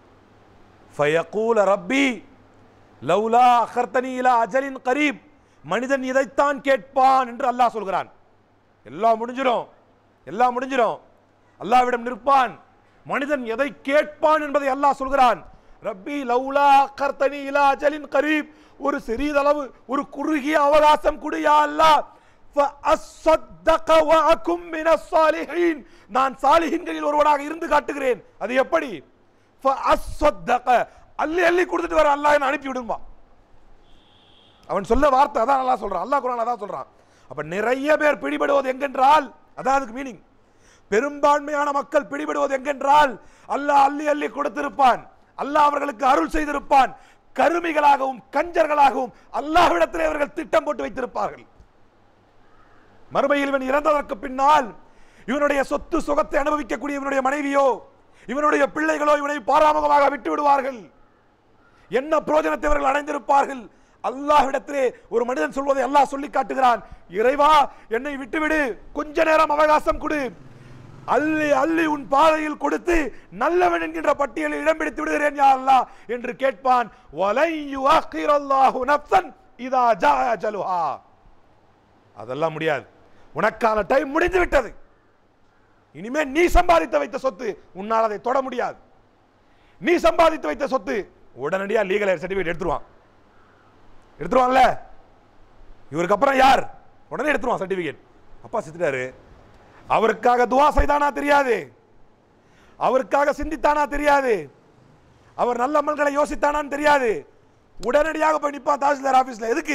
ஃபயகூல ரப்பி லவ்லா அகர்த்தனி இலா அஜலின் கரீப் மனிதன் இதைத்தான் கேட்பான் என்று அல்லாஹ் சொல்கிறான் எல்லாம் முடிஞ்சிடும் எல்லாம் முடிஞ்சிடும் அல்லாஹ்விடம் நிற்பான் மனிதன் எதை கேட்பான் என்பதை அல்லாஹ் சொல்கிறான் ரப்பி லவ்லா அகர்த்தனி இலா அஜலின் கரீப் ஒரு சிறிதளவு ஒரு குறுகிய அவகாசம் குடியா அல்லாஹ் فَأَصَّدَّقَ وَأَكُن مِّنَ الصَّالِحِينَ நான் சாலிஹின்களில் ஒருவனாக இருந்து காட்டுகிறேன் அது எப்படி فَأَصَّدَّقَ அள்ளி அள்ளி கொடுத்துட்டு வர அல்லாஹ் என்ன அனுப்பி விடுமா அவன் சொல்ல வார்த்தை அதான் அல்லாஹ் சொல்றான் அல்லாஹ் குரான் அதான் சொல்றான் அப்ப நிறைய பேர் பிடிபடுவது எங்கென்றால் அதான் அதுக்கு மீனிங் பெரும்பான்மையான மக்கள் பிடிபடுவது எங்கென்றால் அல்லாஹ் அள்ளி அள்ளி கொடுத்திருப்பான் அல்லாஹ் அவர்களுக்கு அருள் செய்திருப்பான் கருமிகளாகவும் கஞ்சர்களாகவும் அல்லாஹ்விடத்திலே அவர்கள் திட்டம் போட்டு வைத்திருப்பார்கள் மறுமையில் இவன் இறந்ததற்கு பின்னால் இவனுடைய சொத்து சுகத்தை அனுபவிக்கக்கூடிய இவனுடைய மனைவியோ இவனுடைய பிள்ளைகளோ இவனை பாராமுகமாக விட்டு விடுவார்கள் என்ன பிரயோஜனத்தை அவர்கள் அடைந்திருப்பார்கள் அல்லாஹ்விடத்திலே ஒரு மனிதன் சொல்வதை அல்லாஹ் சொல்லி காட்டுகிறான் இறைவா என்னை விட்டுவிடு கொஞ்ச நேரம் அவகாசம் கொடு அள்ளி அள்ளி உன் பாதையில் கொடுத்து நல்லவன் என்கின்ற பட்டியலில் இடம் பிடித்து விடுகிறேன் யா அல்லாஹ் என்று கேட்பான் வலை யுஅக்கிரல்லாஹு நஃப்ஸன் இதா ஜா அஜலுஹா அதெல்லாம் முடியாது உனக்கான டைம் முடிந்து விட்டது இனிமே நீ சம்பாதித்து வைத்த சொத்து உன்னால் அதை தொட முடியாது நீ சம்பாதித்து வைத்த சொத்து உடனடியா லீகல் சர்டிபிகேட் எடுத்துருவான் எடுத்துருவான்ல இவருக்கு அப்புறம் யார் உடனே எடுத்துருவான் சர்டிபிகேட் அப்பா செத்துட்டாரு அவருக்காக துவா செய்தானா தெரியாது அவருக்காக சிந்தித்தானா தெரியாது அவர் நல்ல அமல்களை யோசித்தானான்னு தெரியாது உடனடியாக போய் நிப்பான் தாசில்தார் ஆபீஸ்ல எதுக்கு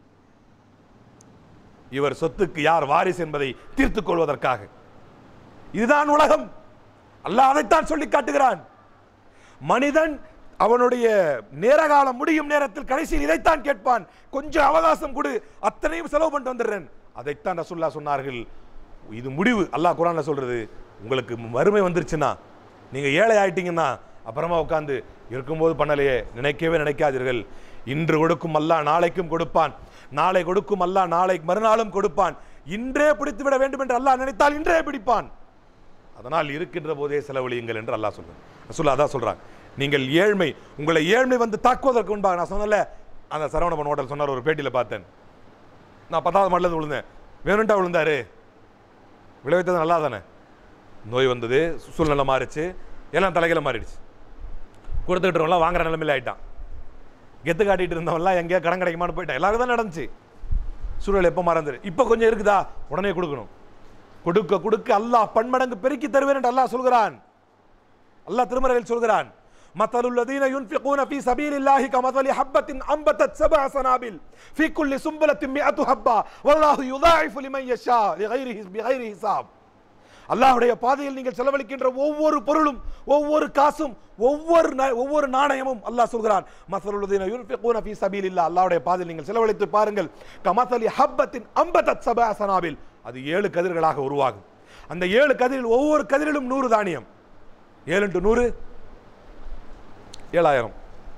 இவர் சொத்துக்கு யார் வாரிசு என்பதை தீர்த்துக் கொள்வதற்காக இதுதான் உலகம் அல்லாஹ் அதைத்தான் சொல்லி காட்டுகிறான் மனிதன் அவனுடைய நேரகாலம் முடியும் நேரத்தில் கடைசியில் இதைத்தான் கேட்பான் கொஞ்சம் அவகாசம் கொடு அத்தனையும் செலவு பண்ணிட்டு வந்துடுறேன் அதைத்தான் ரசுல்லா சொன்னார்கள் இது முடிவு அல்லாஹ் குரான்ல சொல்றது உங்களுக்கு வறுமை வந்துருச்சுன்னா நீங்க ஏழை ஆயிட்டீங்கன்னா அப்புறமா உட்காந்து இருக்கும்போது பண்ணலையே நினைக்கவே நினைக்காதீர்கள் இன்று கொடுக்கும் அல்லாஹ் நாளைக்கும் கொடுப்பான் நாளை கொடுக்கும் அல்லாஹ் நாளை மறுநாளும் கொடுப்பான் இன்றே பிடித்து விட வேண்டும் என்று அல்லாஹ் நினைத்தால் இன்றே பிடிப்பான் அதனால் இருக்கின்ற போதே செலவழியுங்கள் என்று அல்லாஹ் சொல்றான் ரசூல்லா அதான் சொல்றாங்க நீங்கள் ஏழ்மை உங்களை ஏழ்மை வந்து தாக்குவதற்கு முன்பாக நான் சொன்னல அந்த சரவணபன் ஹோட்டல் சொன்னார் ஒரு பேட்டியில் பார்த்தேன் நான் பத்தாவது மாடல இருந்து விழுந்தேன் வேணுண்டா விழுந்தாரு விளைவித்தது நல்லா தானே நோய் வந்தது சு- சூழ்நிலை மாறிச்சு எல்லாம் தலைகளை மாறிடுச்சு கொடுத்துக்கிட்டவங்களாம் வாங்குற நிலைமையில ஆயிட்டான் கெத்து காட்டிட்டு இருந்தவன்லாம் எங்கேயா கடன் கிடைக்குமான்னு போயிட்டான் எல்லாருக்கும் தான் நடந்துச்சு சூழல் எப்போ மறந்துரு இப்போ கொஞ்சம் இருக்குதா உடனே கொடுக்கணும் கொடுக்க கொடுக்க அல்லாஹ் பன்மடங்கு பெருக்கி தருவேன் என்று அல்லாஹ் சொல்கிறான் அல்லாஹ் திருமறையில் சொல்கிறான் مثل الذين ينفقون في سبيل الله كمثل حبة أنبتت سبع سنابل في كل سنبلة مئة حبة والله يضاعف لمن يشاء لغير بغير حساب அல்லாஹ்வுடைய பாதையில் நீங்கள் செலவழிக்கின்ற ஒவ்வொரு பொருளும் ஒவ்வொரு காசும் ஒவ்வொரு நா- ஒவ்வொரு நாணயமும் அல்லாஹ் சொல்கிறான் மசலுல்லதீன யுன்ஃபிகூன ஃபீ சபீலில்லாஹ் அல்லாஹ்வுடைய பாதையில் நீங்கள் செலவழித்து பாருங்கள் கமசலி ஹப்பத்தின் அம்பதத் சபா சனாபில் அது ஏழு கதிர்களாக உருவாகும் அந்த ஏழு கதிரில் ஒவ்வொரு கதிரிலும் நூறு தானியம் ஏழு இன்ட்டு நூறு ஏழாயிரம்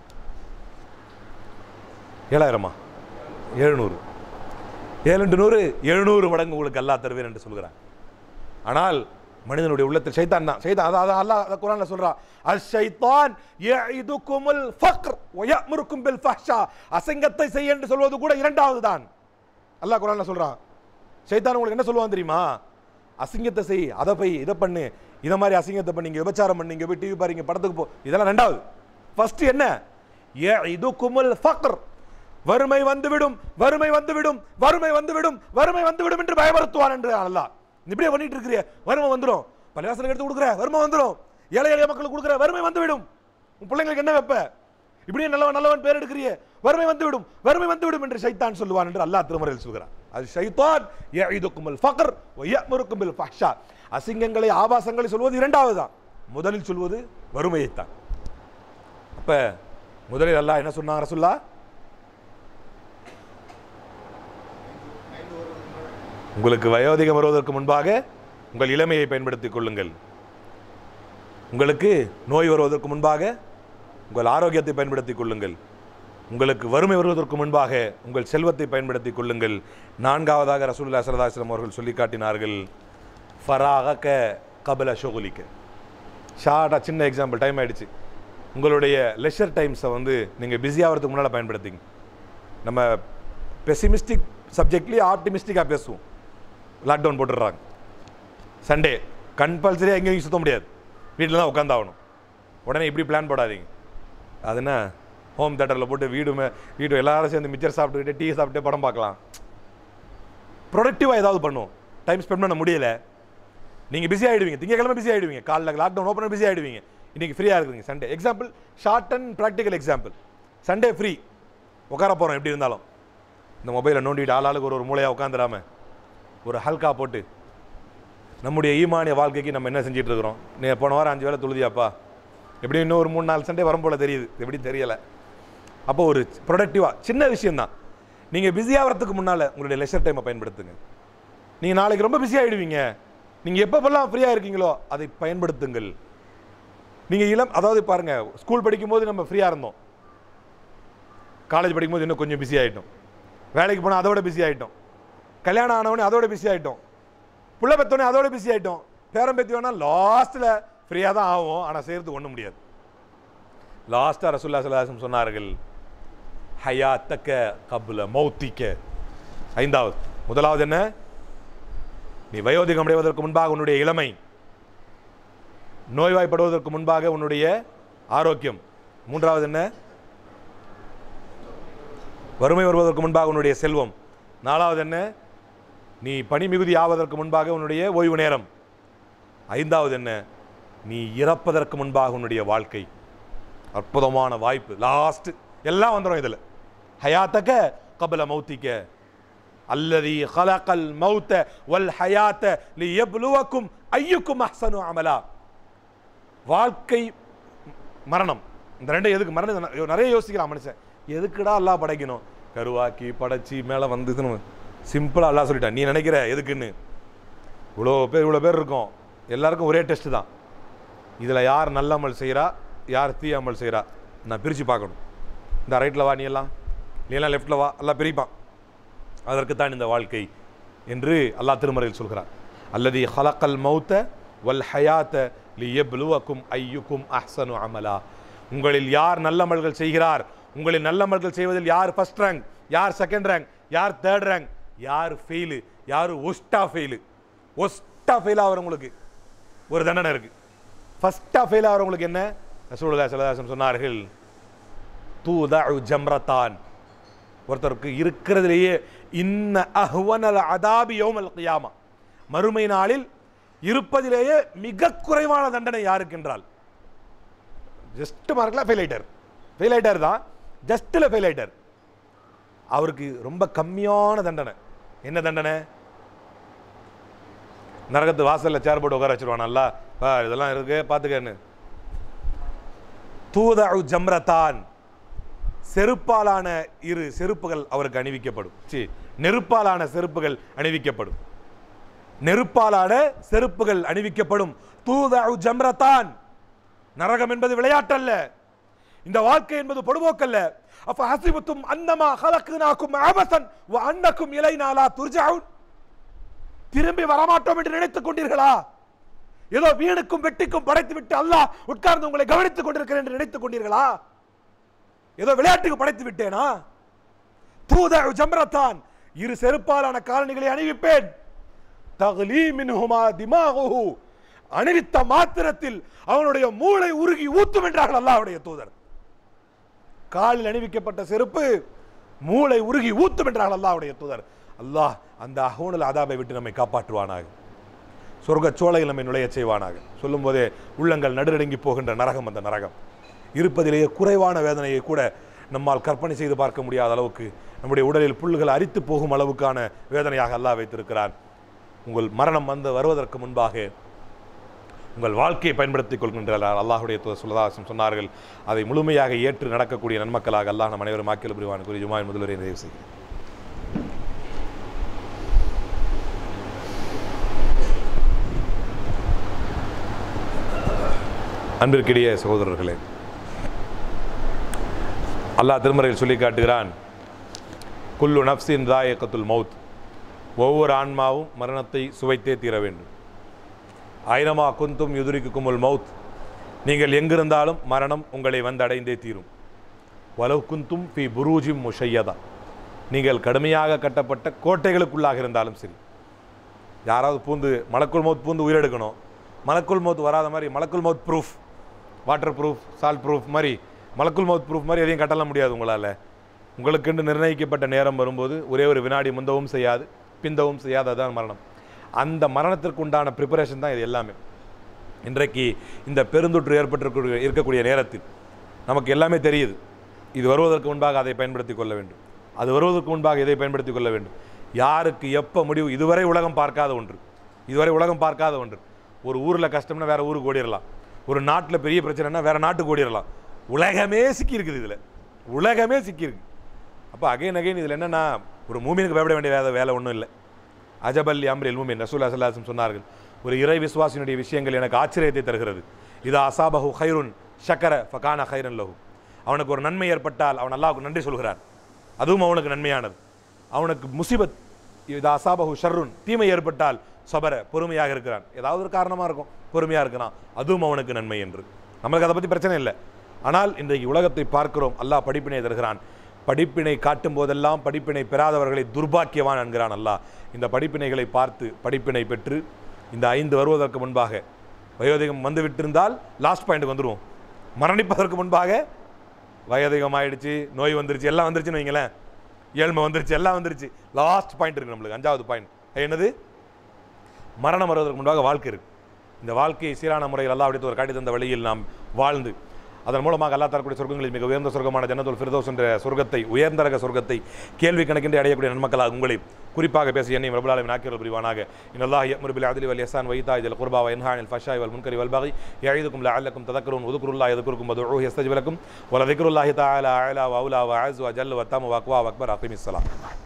ஏழாயிரமா எழுநூறு ஏழு இன்ட்டு நூறு எழுநூறு மடங்கு உங்களுக்கு அல்லாஹ் தருவேன் என்று சொல்கிறான் ஆனால் மனிதனுடைய உள்ளத்தில் ஷைத்தான் தான் ஷைத்தான் அதான் அதான் அல்லாஹ் அதான் குர்ஆன்ல சொல்றான் அஷ் ஷைத்தான் யஇதுகுமுல் ஃபக்ர் வ யஅமுருக்கும் பில் ஃபஹ்ஷா அசிங்கத்தை செய் என்று சொல்வது கூட இரண்டாவது தான் அல்லாஹ் குர்ஆன்ல சொல்றான் ஷைத்தான் உங்களுக்கு என்ன சொல்லுவான் தெரியுமா அசிங்கத்தை செய் அதை போய் இதை பண்ணு இதை மாதிரி அசிங்கத்தை பண்ணி இங்க விபச்சாரம் பண்ணி இங்க போய் டிவி பாருங்க படத்துக்கு போ இதெல்லாம் ரெண்டாவது ஃபர்ஸ்ட் என்ன யஇதுகுமுல் ஃபக்ர் வறுமை வந்துவிடும் வறுமை வந்துவிடும் வறுமை வந்துவிடும் வறுமை வந்துவிடும் என்று பயமுறுத்துவான் என்று அல்லாஹ் நீ இப்படியே பண்ணிட்டு இருக்கிறிய வறுமை வந்துடும் பள்ளிவாசலுக்கு எடுத்து கொடுக்குற வறுமை வந்துடும் ஏழை எளிய மக்களுக்கு கொடுக்குற வறுமை வந்துவிடும் உன் பிள்ளைங்களுக்கு என்ன வைப்ப இப்படியே நல்லவன் நல்லவன் பேர் எடுக்கிறிய வறுமை வந்துவிடும் வறுமை வந்துவிடும் என்று ஷைத்தான் சொல்லுவான் என்று அல்லாஹ் திருமறையில் சொல்கிறான் அது ஷைத்தான் யஇதுக்குமுல் ஃபக்ர் வ யஅமுருக்கும் பில் ஃபஹ்ஷா அசிங்கங்களை ஆபாசங்களை சொல்வது இரண்டாவது தான் முதலில் சொல்வது வறுமையைத்தான் அப்ப முதலில் அல்லாஹ் என்ன சொன்னாங்க ரசுல்லா உங்களுக்கு வயோதிகம் வருவதற்கு முன்பாக உங்கள் இளமையை பயன்படுத்திக் கொள்ளுங்கள் உங்களுக்கு நோய் வருவதற்கு முன்பாக உங்கள் ஆரோக்கியத்தை பயன்படுத்திக் கொள்ளுங்கள் உங்களுக்கு வறுமை வருவதற்கு முன்பாக உங்கள் செல்வத்தை பயன்படுத்திக் கொள்ளுங்கள் நான்காவதாக ரசூலுல்லாஹி ஸல்லல்லாஹு அலைஹி வஸல்லம் அவர்கள் சொல்லி காட்டினார்கள் ஃபராகக கபல ஷுகுலிக்க ஷார்ட்டாக சின்ன எக்ஸாம்பிள் டைம் ஆயிடுச்சு உங்களுடைய லெஷர் டைம்ஸை வந்து நீங்கள் பிஸி ஆகிறதுக்கு முன்னால் பயன்படுத்திங்க நம்ம பெசிமிஸ்டிக் சப்ஜெக்ட்லேயே ஆப்டிமிஸ்டிக்காக பேசுவோம் லாக்டவுன் போட்டுடுறாங்க சண்டே கம்பல்சரியாக எங்கேயும் சுத்த முடியாது வீட்டில் தான் உட்காந்தாகணும் உடனே இப்படி பிளான் போடாதீங்க அது என்ன ஹோம் தேட்டரில் போட்டு வீடு மே- வீடு எல்லாரும் சேர்ந்து மிச்சர் சாப்பிட்டுக்கிட்டு டீ சாப்பிட்டு படம் பார்க்கலாம் ப்ரொடக்டிவாக ஏதாவது பண்ணுவோம் டைம் ஸ்பெண்ட் பண்ண முடியல நீங்கள் பிஸி ஆகிடுவீங்க திங்கக்கிழமை பிஸி ஆகிடுவீங்க காலைல லாக்டவுன் ஓப்பன் பிஸி ஆகிடுவீங்க இன்றைக்கி ஃப்ரீயாக இருக்குங்க Sunday example short and practical example Sunday free உட்கார போகிறோம் எப்படி இருந்தாலும் இந்த மொபைலை நோண்டிட்டு ஆளாளுக்கு ஒரு ஒரு மூலையாக உட்காந்துடாம ஒரு ஹல்கா போட்டு நம்முடைய ஈமானிய வாழ்க்கைக்கு நம்ம என்ன செஞ்சிட்டு இருக்கிறோம் நீ போன வாரம் அஞ்சு வேளை தொழுதியாப்பா எப்படி இன்னும் ஒரு மூணு நாலு சண்டே வரும் போல தெரியுது எப்படி தெரியலை அப்போ ஒரு ப்ரொடக்டிவாக சின்ன விஷயம்தான் நீங்கள் பிஸியாகிறதுக்கு முன்னால் உங்களுடைய லெஷர் டைமை பயன்படுத்துங்க நீங்கள் நாளைக்கு ரொம்ப பிஸி ஆகிடுவீங்க நீங்கள் எப்பப்பெல்லாம் ஃப்ரீயாக இருக்கீங்களோ அதை பயன்படுத்துங்கள் நீங்கள் இளம் அதாவது பாருங்கள் ஸ்கூல் படிக்கும்போது நம்ம ஃப்ரீயாக இருந்தோம் காலேஜ் படிக்கும்போது இன்னும் கொஞ்சம் பிஸி ஆகிட்டோம் வேலைக்கு போனால் அதோட பிஸி ஆகிட்டோம் கல்யாணம் ஆனவொடனே அதோட பிஸி ஆகிட்டோம் புள்ள பெற்றோடனே அதோட பிஸி ஆகிட்டோம் பேரம் பேத்தி வேணா லாஸ்ட்டில் ஃப்ரீயாக தான் ஆகும் ஆனால் செய்கிறது ஒன்றும் முடியாது லாஸ்ட்டாக ரசுல்லா சலாசம் சொன்னார்கள் ஹயாத்தக்க கபுல மௌத்திக்க ஐந்தாவது முதலாவது என்ன நீ வயோதிகம் அடைவதற்கு முன்பாக உன்னுடைய இளமை நோய்வாய்ப்படுவதற்கு முன்பாக உன்னுடைய ஆரோக்கியம் மூன்றாவது என்ன வறுமை வருவதற்கு முன்பாக உன்னுடைய செல்வம் நாலாவது என்ன நீ பணி மிகுதி ஆவதற்கு முன்பாக உன்னுடைய ஓய்வு நேரம் ஐந்தாவது என்ன நீ இறப்பதற்கு முன்பாக உன்னுடைய வாழ்க்கை அற்புதமான வாய்ப்பு லாஸ்ட் எல்லாம் வந்துடும் இதில் ஹயாத்தக்க கபல மௌத்திக்க அல்லதி ஹலகல் மௌத்த வல் ஹயாத்த லி யப்லுவக்கும் ஐயுக்கும் அஹ்சனு அமலா வாழ்க்கை மரணம் இந்த ரெண்டும் எதுக்கு மரணம் ந- நிறைய யோசிக்கிறான் மனுஷன் எதுக்குடா அல்லாஹ் படைக்கணும் கருவாக்கி படைச்சி மேலே வந்ததுன்னு சிம்பிளாக அல்லாஹ் சொல்லிட்டான் நீ நினைக்கிற எதுக்குன்னு இவ்வளோ பேர் இவ்வளோ பேர் இருக்கோம் எல்லாருக்கும் ஒரே டெஸ்ட் தான் இதில் யார் நல்ல அமல் செய்கிறா யார் தீய அமல் செய்கிறா நான் பிரித்து பார்க்கணும் இந்த ரைட்டில் வா நீ எல்லாம் நீ எல்லாம் லெஃப்ட்டில் வா எல்லாம் பிரிப்பான் அதற்குத்தான் இந்த வாழ்க்கை என்று அல்லாஹ் திருமறையில் சொல்கிறார் அல்லது ஹலக்கல் மௌத்த வல் ஹயாத்த லியப்லுவக்கும் ஐயுக்கும் அஹ்சனு அமலா உங்களில் யார் நல்லமல்கள் செய்கிறார் உங்களில் நல்லமல்கள் செய்வதில் யார் ஃபர்ஸ்ட் ரேங்க் யார் செகண்ட் ரேங்க் யார் தேர்ட் ரேங்க் யார் ஃபெயிலு யார் ஒஸ்டா ஃபெயிலு ஒஸ்டா ஃபெயில் ஆகிறவங்களுக்கு ஒரு தண்டனை இருக்கு ஃபர்ஸ்டா ஃபெயில் ஆகிறவங்களுக்கு என்ன ரசூலுல்லாஹி ஸல்லல்லாஹு அலைஹி வஸல்லம் சொன்னார்கள் தூதஉ ஜம்ரத்தான் ஒருத்தருக்கு இருக்கிறதுலேயே இன்ன அஹ்வனல் அதாபி யௌமல் கியாமா மறுமை நாளில் இருப்பதிலேயே மிக குறைவான தண்டனை யாருக்கென்றால் ஜஸ்ட் மார்க்கில் ஃபெயில் ஆயிட்டார் ஃபெயில் ஆயிட்டார் தான் ஜஸ்ட்டில் ஃபெயில் ஆயிட்டார் அவருக்கு ரொம்ப கம்மியான தண்டனை என்ன தண்டனை நரகத்து வாசல்ல சேர் போட்டு உட்கார வச்சிருவான் நல்லா பா இதெல்லாம் இருக்கு பார்த்துக்கன்னு தூதஉ ஜம்ரத்தான் செருப்பாலான இரு செருப்புகள் அவருக்கு அணிவிக்கப்படும் சி நெருப்பாலான செருப்புகள் அணிவிக்கப்படும் நெருப்பாலான செருப்புகள் அணிவிக்கப்படும் தூதஉ ஜம்ரத்தான் நரகம் என்பது விளையாட்டல்ல இந்த வாழ்க்கை என்பது பொடுபோக்கல்ல அப்ப ஹசிபத்தும் அன்னமா ஹலக்குனாக்கும் ஆபசன் வ அன்னக்கும் இலைனா லா துர்ஜவுன் திரும்பி வரமாட்டோம் என்று நினைத்துக் கொண்டீர்களா ஏதோ வீணுக்கும் வெட்டிக்கும் படைத்து விட்டு அல்லாஹ் உட்கார்ந்து உங்களை கவனித்துக் கொண்டிருக்கிறேன் என்று நினைத்துக் கொண்டீர்களா ஏதோ விளையாட்டுக்கு படைத்து விட்டேனா தூத ஜம்ரத்தான் இரு செருப்பாலான காலணிகளை அணிவிப்பேன் தகுலி மின்ஹுமா திமாகுஹு அணிவித்த மாத்திரத்தில் அவனுடைய மூளை உருகி ஊத்தும் என்றார்கள் அல்லாஹ்வுடைய தூதர் காலில் அணிவிக்கப்பட்ட செருப்பு மூளை உருகி ஊத்தும் என்றார்கள் அல்லாஹ்வுடைய தூதர் அல்லாஹ் அந்த அகோனல் அதாபை விட்டு நம்மை காப்பாற்றுவானாக சொர்க்க சோலையில் நம்மை நுழையச் செய்வானாக சொல்லும்போதே உள்ளங்கள் நடுநடுங்கி போகின்ற நரகம் அந்த நரகம் இருப்பதிலேயே குறைவான வேதனையை கூட நம்மால் கற்பனை செய்து பார்க்க முடியாத அளவுக்கு நம்முடைய உடலில் புல்லுகள் அரித்து போகும் அளவுக்கான வேதனையாக அல்லாஹ் வைத்திருக்கிறான் உங்கள் மரணம் வந்து வருவதற்கு முன்பாக உங்கள் வாழ்க்கையை பயன்படுத்திக் கொள்கின்றார் அல்லாஹுடைய சுல்லதாசம் சொன்னார்கள் அதை முழுமையாக ஏற்று நடக்கக்கூடிய நன்மக்களாக அல்லாஹ் நம் அனைவரும் ஆக்கியல் புரிவான் கூறி ஜுமாயின் முதல்வரை நிறைவு செய்கிறேன் அன்பிற்கிடையே சகோதரர்களே அல்லாஹ் திருமறையில் சொல்லி காட்டுகிறான் குல்லு நப்சின் தாயக்கத்துல் மவுத் ஒவ்வொரு ஆன்மாவும் மரணத்தை சுவைத்தே தீர வேண்டும் ஐனமா குந்தும் யுதுரிக்குமுல் மவுத் நீங்கள் எங்கிருந்தாலும் மரணம் உங்களை வந்து அடைந்தே தீரும் வலவ் குந்தும் ஃபி புரூஜிம் முஷையதா நீங்கள் கடுமையாக கட்டப்பட்ட கோட்டைகளுக்குள்ளாக இருந்தாலும் சரி யாராவது பூந்து மலக்குள் மௌத் பூந்து உயிரெடுக்கணும் மலக்குள் மௌத் வராத மாதிரி மலக்குள் மௌத் proof water proof salt proof மாதிரி மலக்குள் மௌத் ப்ரூஃப் மாதிரி எதையும் கட்டலாம் முடியாது உங்களால் உங்களுக்கென்று நிர்ணயிக்கப்பட்ட நேரம் வரும்போது ஒரே ஒரு வினாடி முந்தவும் செய்யாது பிந்தவும் செய்யாது அதுதான் மரணம் அந்த மரணத்திற்கு உண்டான ப்ரிப்பரேஷன் தான் இது எல்லாமே இன்றைக்கு இந்த பெருந்தொற்று ஏற்பட்டிருக்க இருக்கக்கூடிய நேரத்தில் நமக்கு எல்லாமே தெரியுது இது வருவதற்கு முன்பாக அதை பயன்படுத்திக் கொள்ள வேண்டும் அது வருவதற்கு முன்பாக இதை பயன்படுத்திக் கொள்ள வேண்டும் யாருக்கு எப்போ முடிவு இதுவரை உலகம் பார்க்காத ஒன்று இதுவரை உலகம் பார்க்காத ஒன்று ஒரு ஊரில் கஷ்டம்னா வேற ஊருக்கு ஓடிடலாம் ஒரு நாட்டில் பெரிய பிரச்சனைனா வேற நாட்டுக்கு ஓடிடலாம் உலகமே சிக்கியிருக்குது இதில் உலகமே சிக்கியிருக்கு அப்போ அகைன் அகைன் இதில் என்னன்னா ஒரு மூமினுக்கு பயப்பட வேண்டிய வேலை வேலை ஒன்றும் இல்லை அஜபல் அம்ரில் மூமின் ரசூல் அசல்லாசம் சொன்னார்கள் ஒரு இறை விசுவாசினுடைய விஷயங்கள் எனக்கு ஆச்சரியத்தை தருகிறது இது அசாபஹு ஹைருன் ஷக்கர ஃபகான ஹைரன் லஹு அவனுக்கு ஒரு நன்மை ஏற்பட்டால் அவன் அல்லாஹ்வுக்கு நன்றி சொல்கிறான் அதுவும் அவனுக்கு நன்மையானது அவனுக்கு முசிபத் இது அசாபஹு ஷர்ருன் தீமை ஏற்பட்டால் சபர பொறுமையாக இருக்கிறான் ஏதாவது ஒரு காரணமாக இருக்கும் பொறுமையாக இருக்கிறான் அதுவும் அவனுக்கு நன்மை என்று நம்மளுக்கு அதை பற்றி பிரச்சனை இல்லை ஆனால் இன்றைக்கு உலகத்தை பார்க்கிறோம் அல்லாஹ் படிப்பினை தருகிறான் படிப்பினை காட்டும் போதெல்லாம் படிப்பினை பெறாதவர்களை துர்பாக்கியவான் என்கிறான் அல்லாஹ் இந்த படிப்பினைகளை பார்த்து படிப்பினை பெற்று இந்த ஐந்து வருவதற்கு முன்பாக வயோதிகம் வந்து விட்டிருந்தால் லாஸ்ட் பாயிண்ட்டுக்கு வந்துருவோம் மரணிப்பதற்கு முன்பாக வயதிகம் ஆயிடுச்சு நோய் வந்துருச்சு எல்லாம் வந்துருச்சுன்னு வைங்களேன் ஏழ்மை வந்துருச்சு எல்லாம் வந்துருச்சு லாஸ்ட் பாயிண்ட் இருக்கு நம்மளுக்கு அஞ்சாவது பாயிண்ட் என்னது மரணம் வருவதற்கு முன்பாக வாழ்க்கை இருக்கு இந்த வாழ்க்கையை சீரான முறையில் அல்லாஹ் ஒரு காட்டி தந்த வழியில் நாம் வாழ்ந்து அதன் மூலமாக அல்லாஹ் தரக்கூடிய சொர்க்கங்களில் மிக உயர்ந்த சொர்க்கமான ஜன்னத்துல் ஃபிர்தோஸ் என்ற சொர்க்கத்தை உயர்ந்த ரக சொர்க்கத்தை கேள்வி கணக்கின்றி அடையக்கூடிய நன்மக்களாக உங்களை குறிப்பாக பேசி என்னை ரபுல்லாலும் நாக்கியல் புரிவானாக இன்னல்லாஹ் யம்ருபில் அதிலி வல் யசான் வைத்தா இதில் குர்பா வன்ஹானில் ஃபஷாய் வல் முன்கரி வல் பகை யዒதுக்கும் லஅல்லக்கும் ததக்கரும் உதுக்குருல்லா எதுக்குருக்கும் மதுஊஹ் யஸ்தஜிபலக்கும் வல திக்ருல்லாஹி தஆலா அலா வ அவுலா வ அஸ் வ ஜல்ல வ தம் வ அக்வா வ அக்பர் அகீமிஸ் ஸலாம்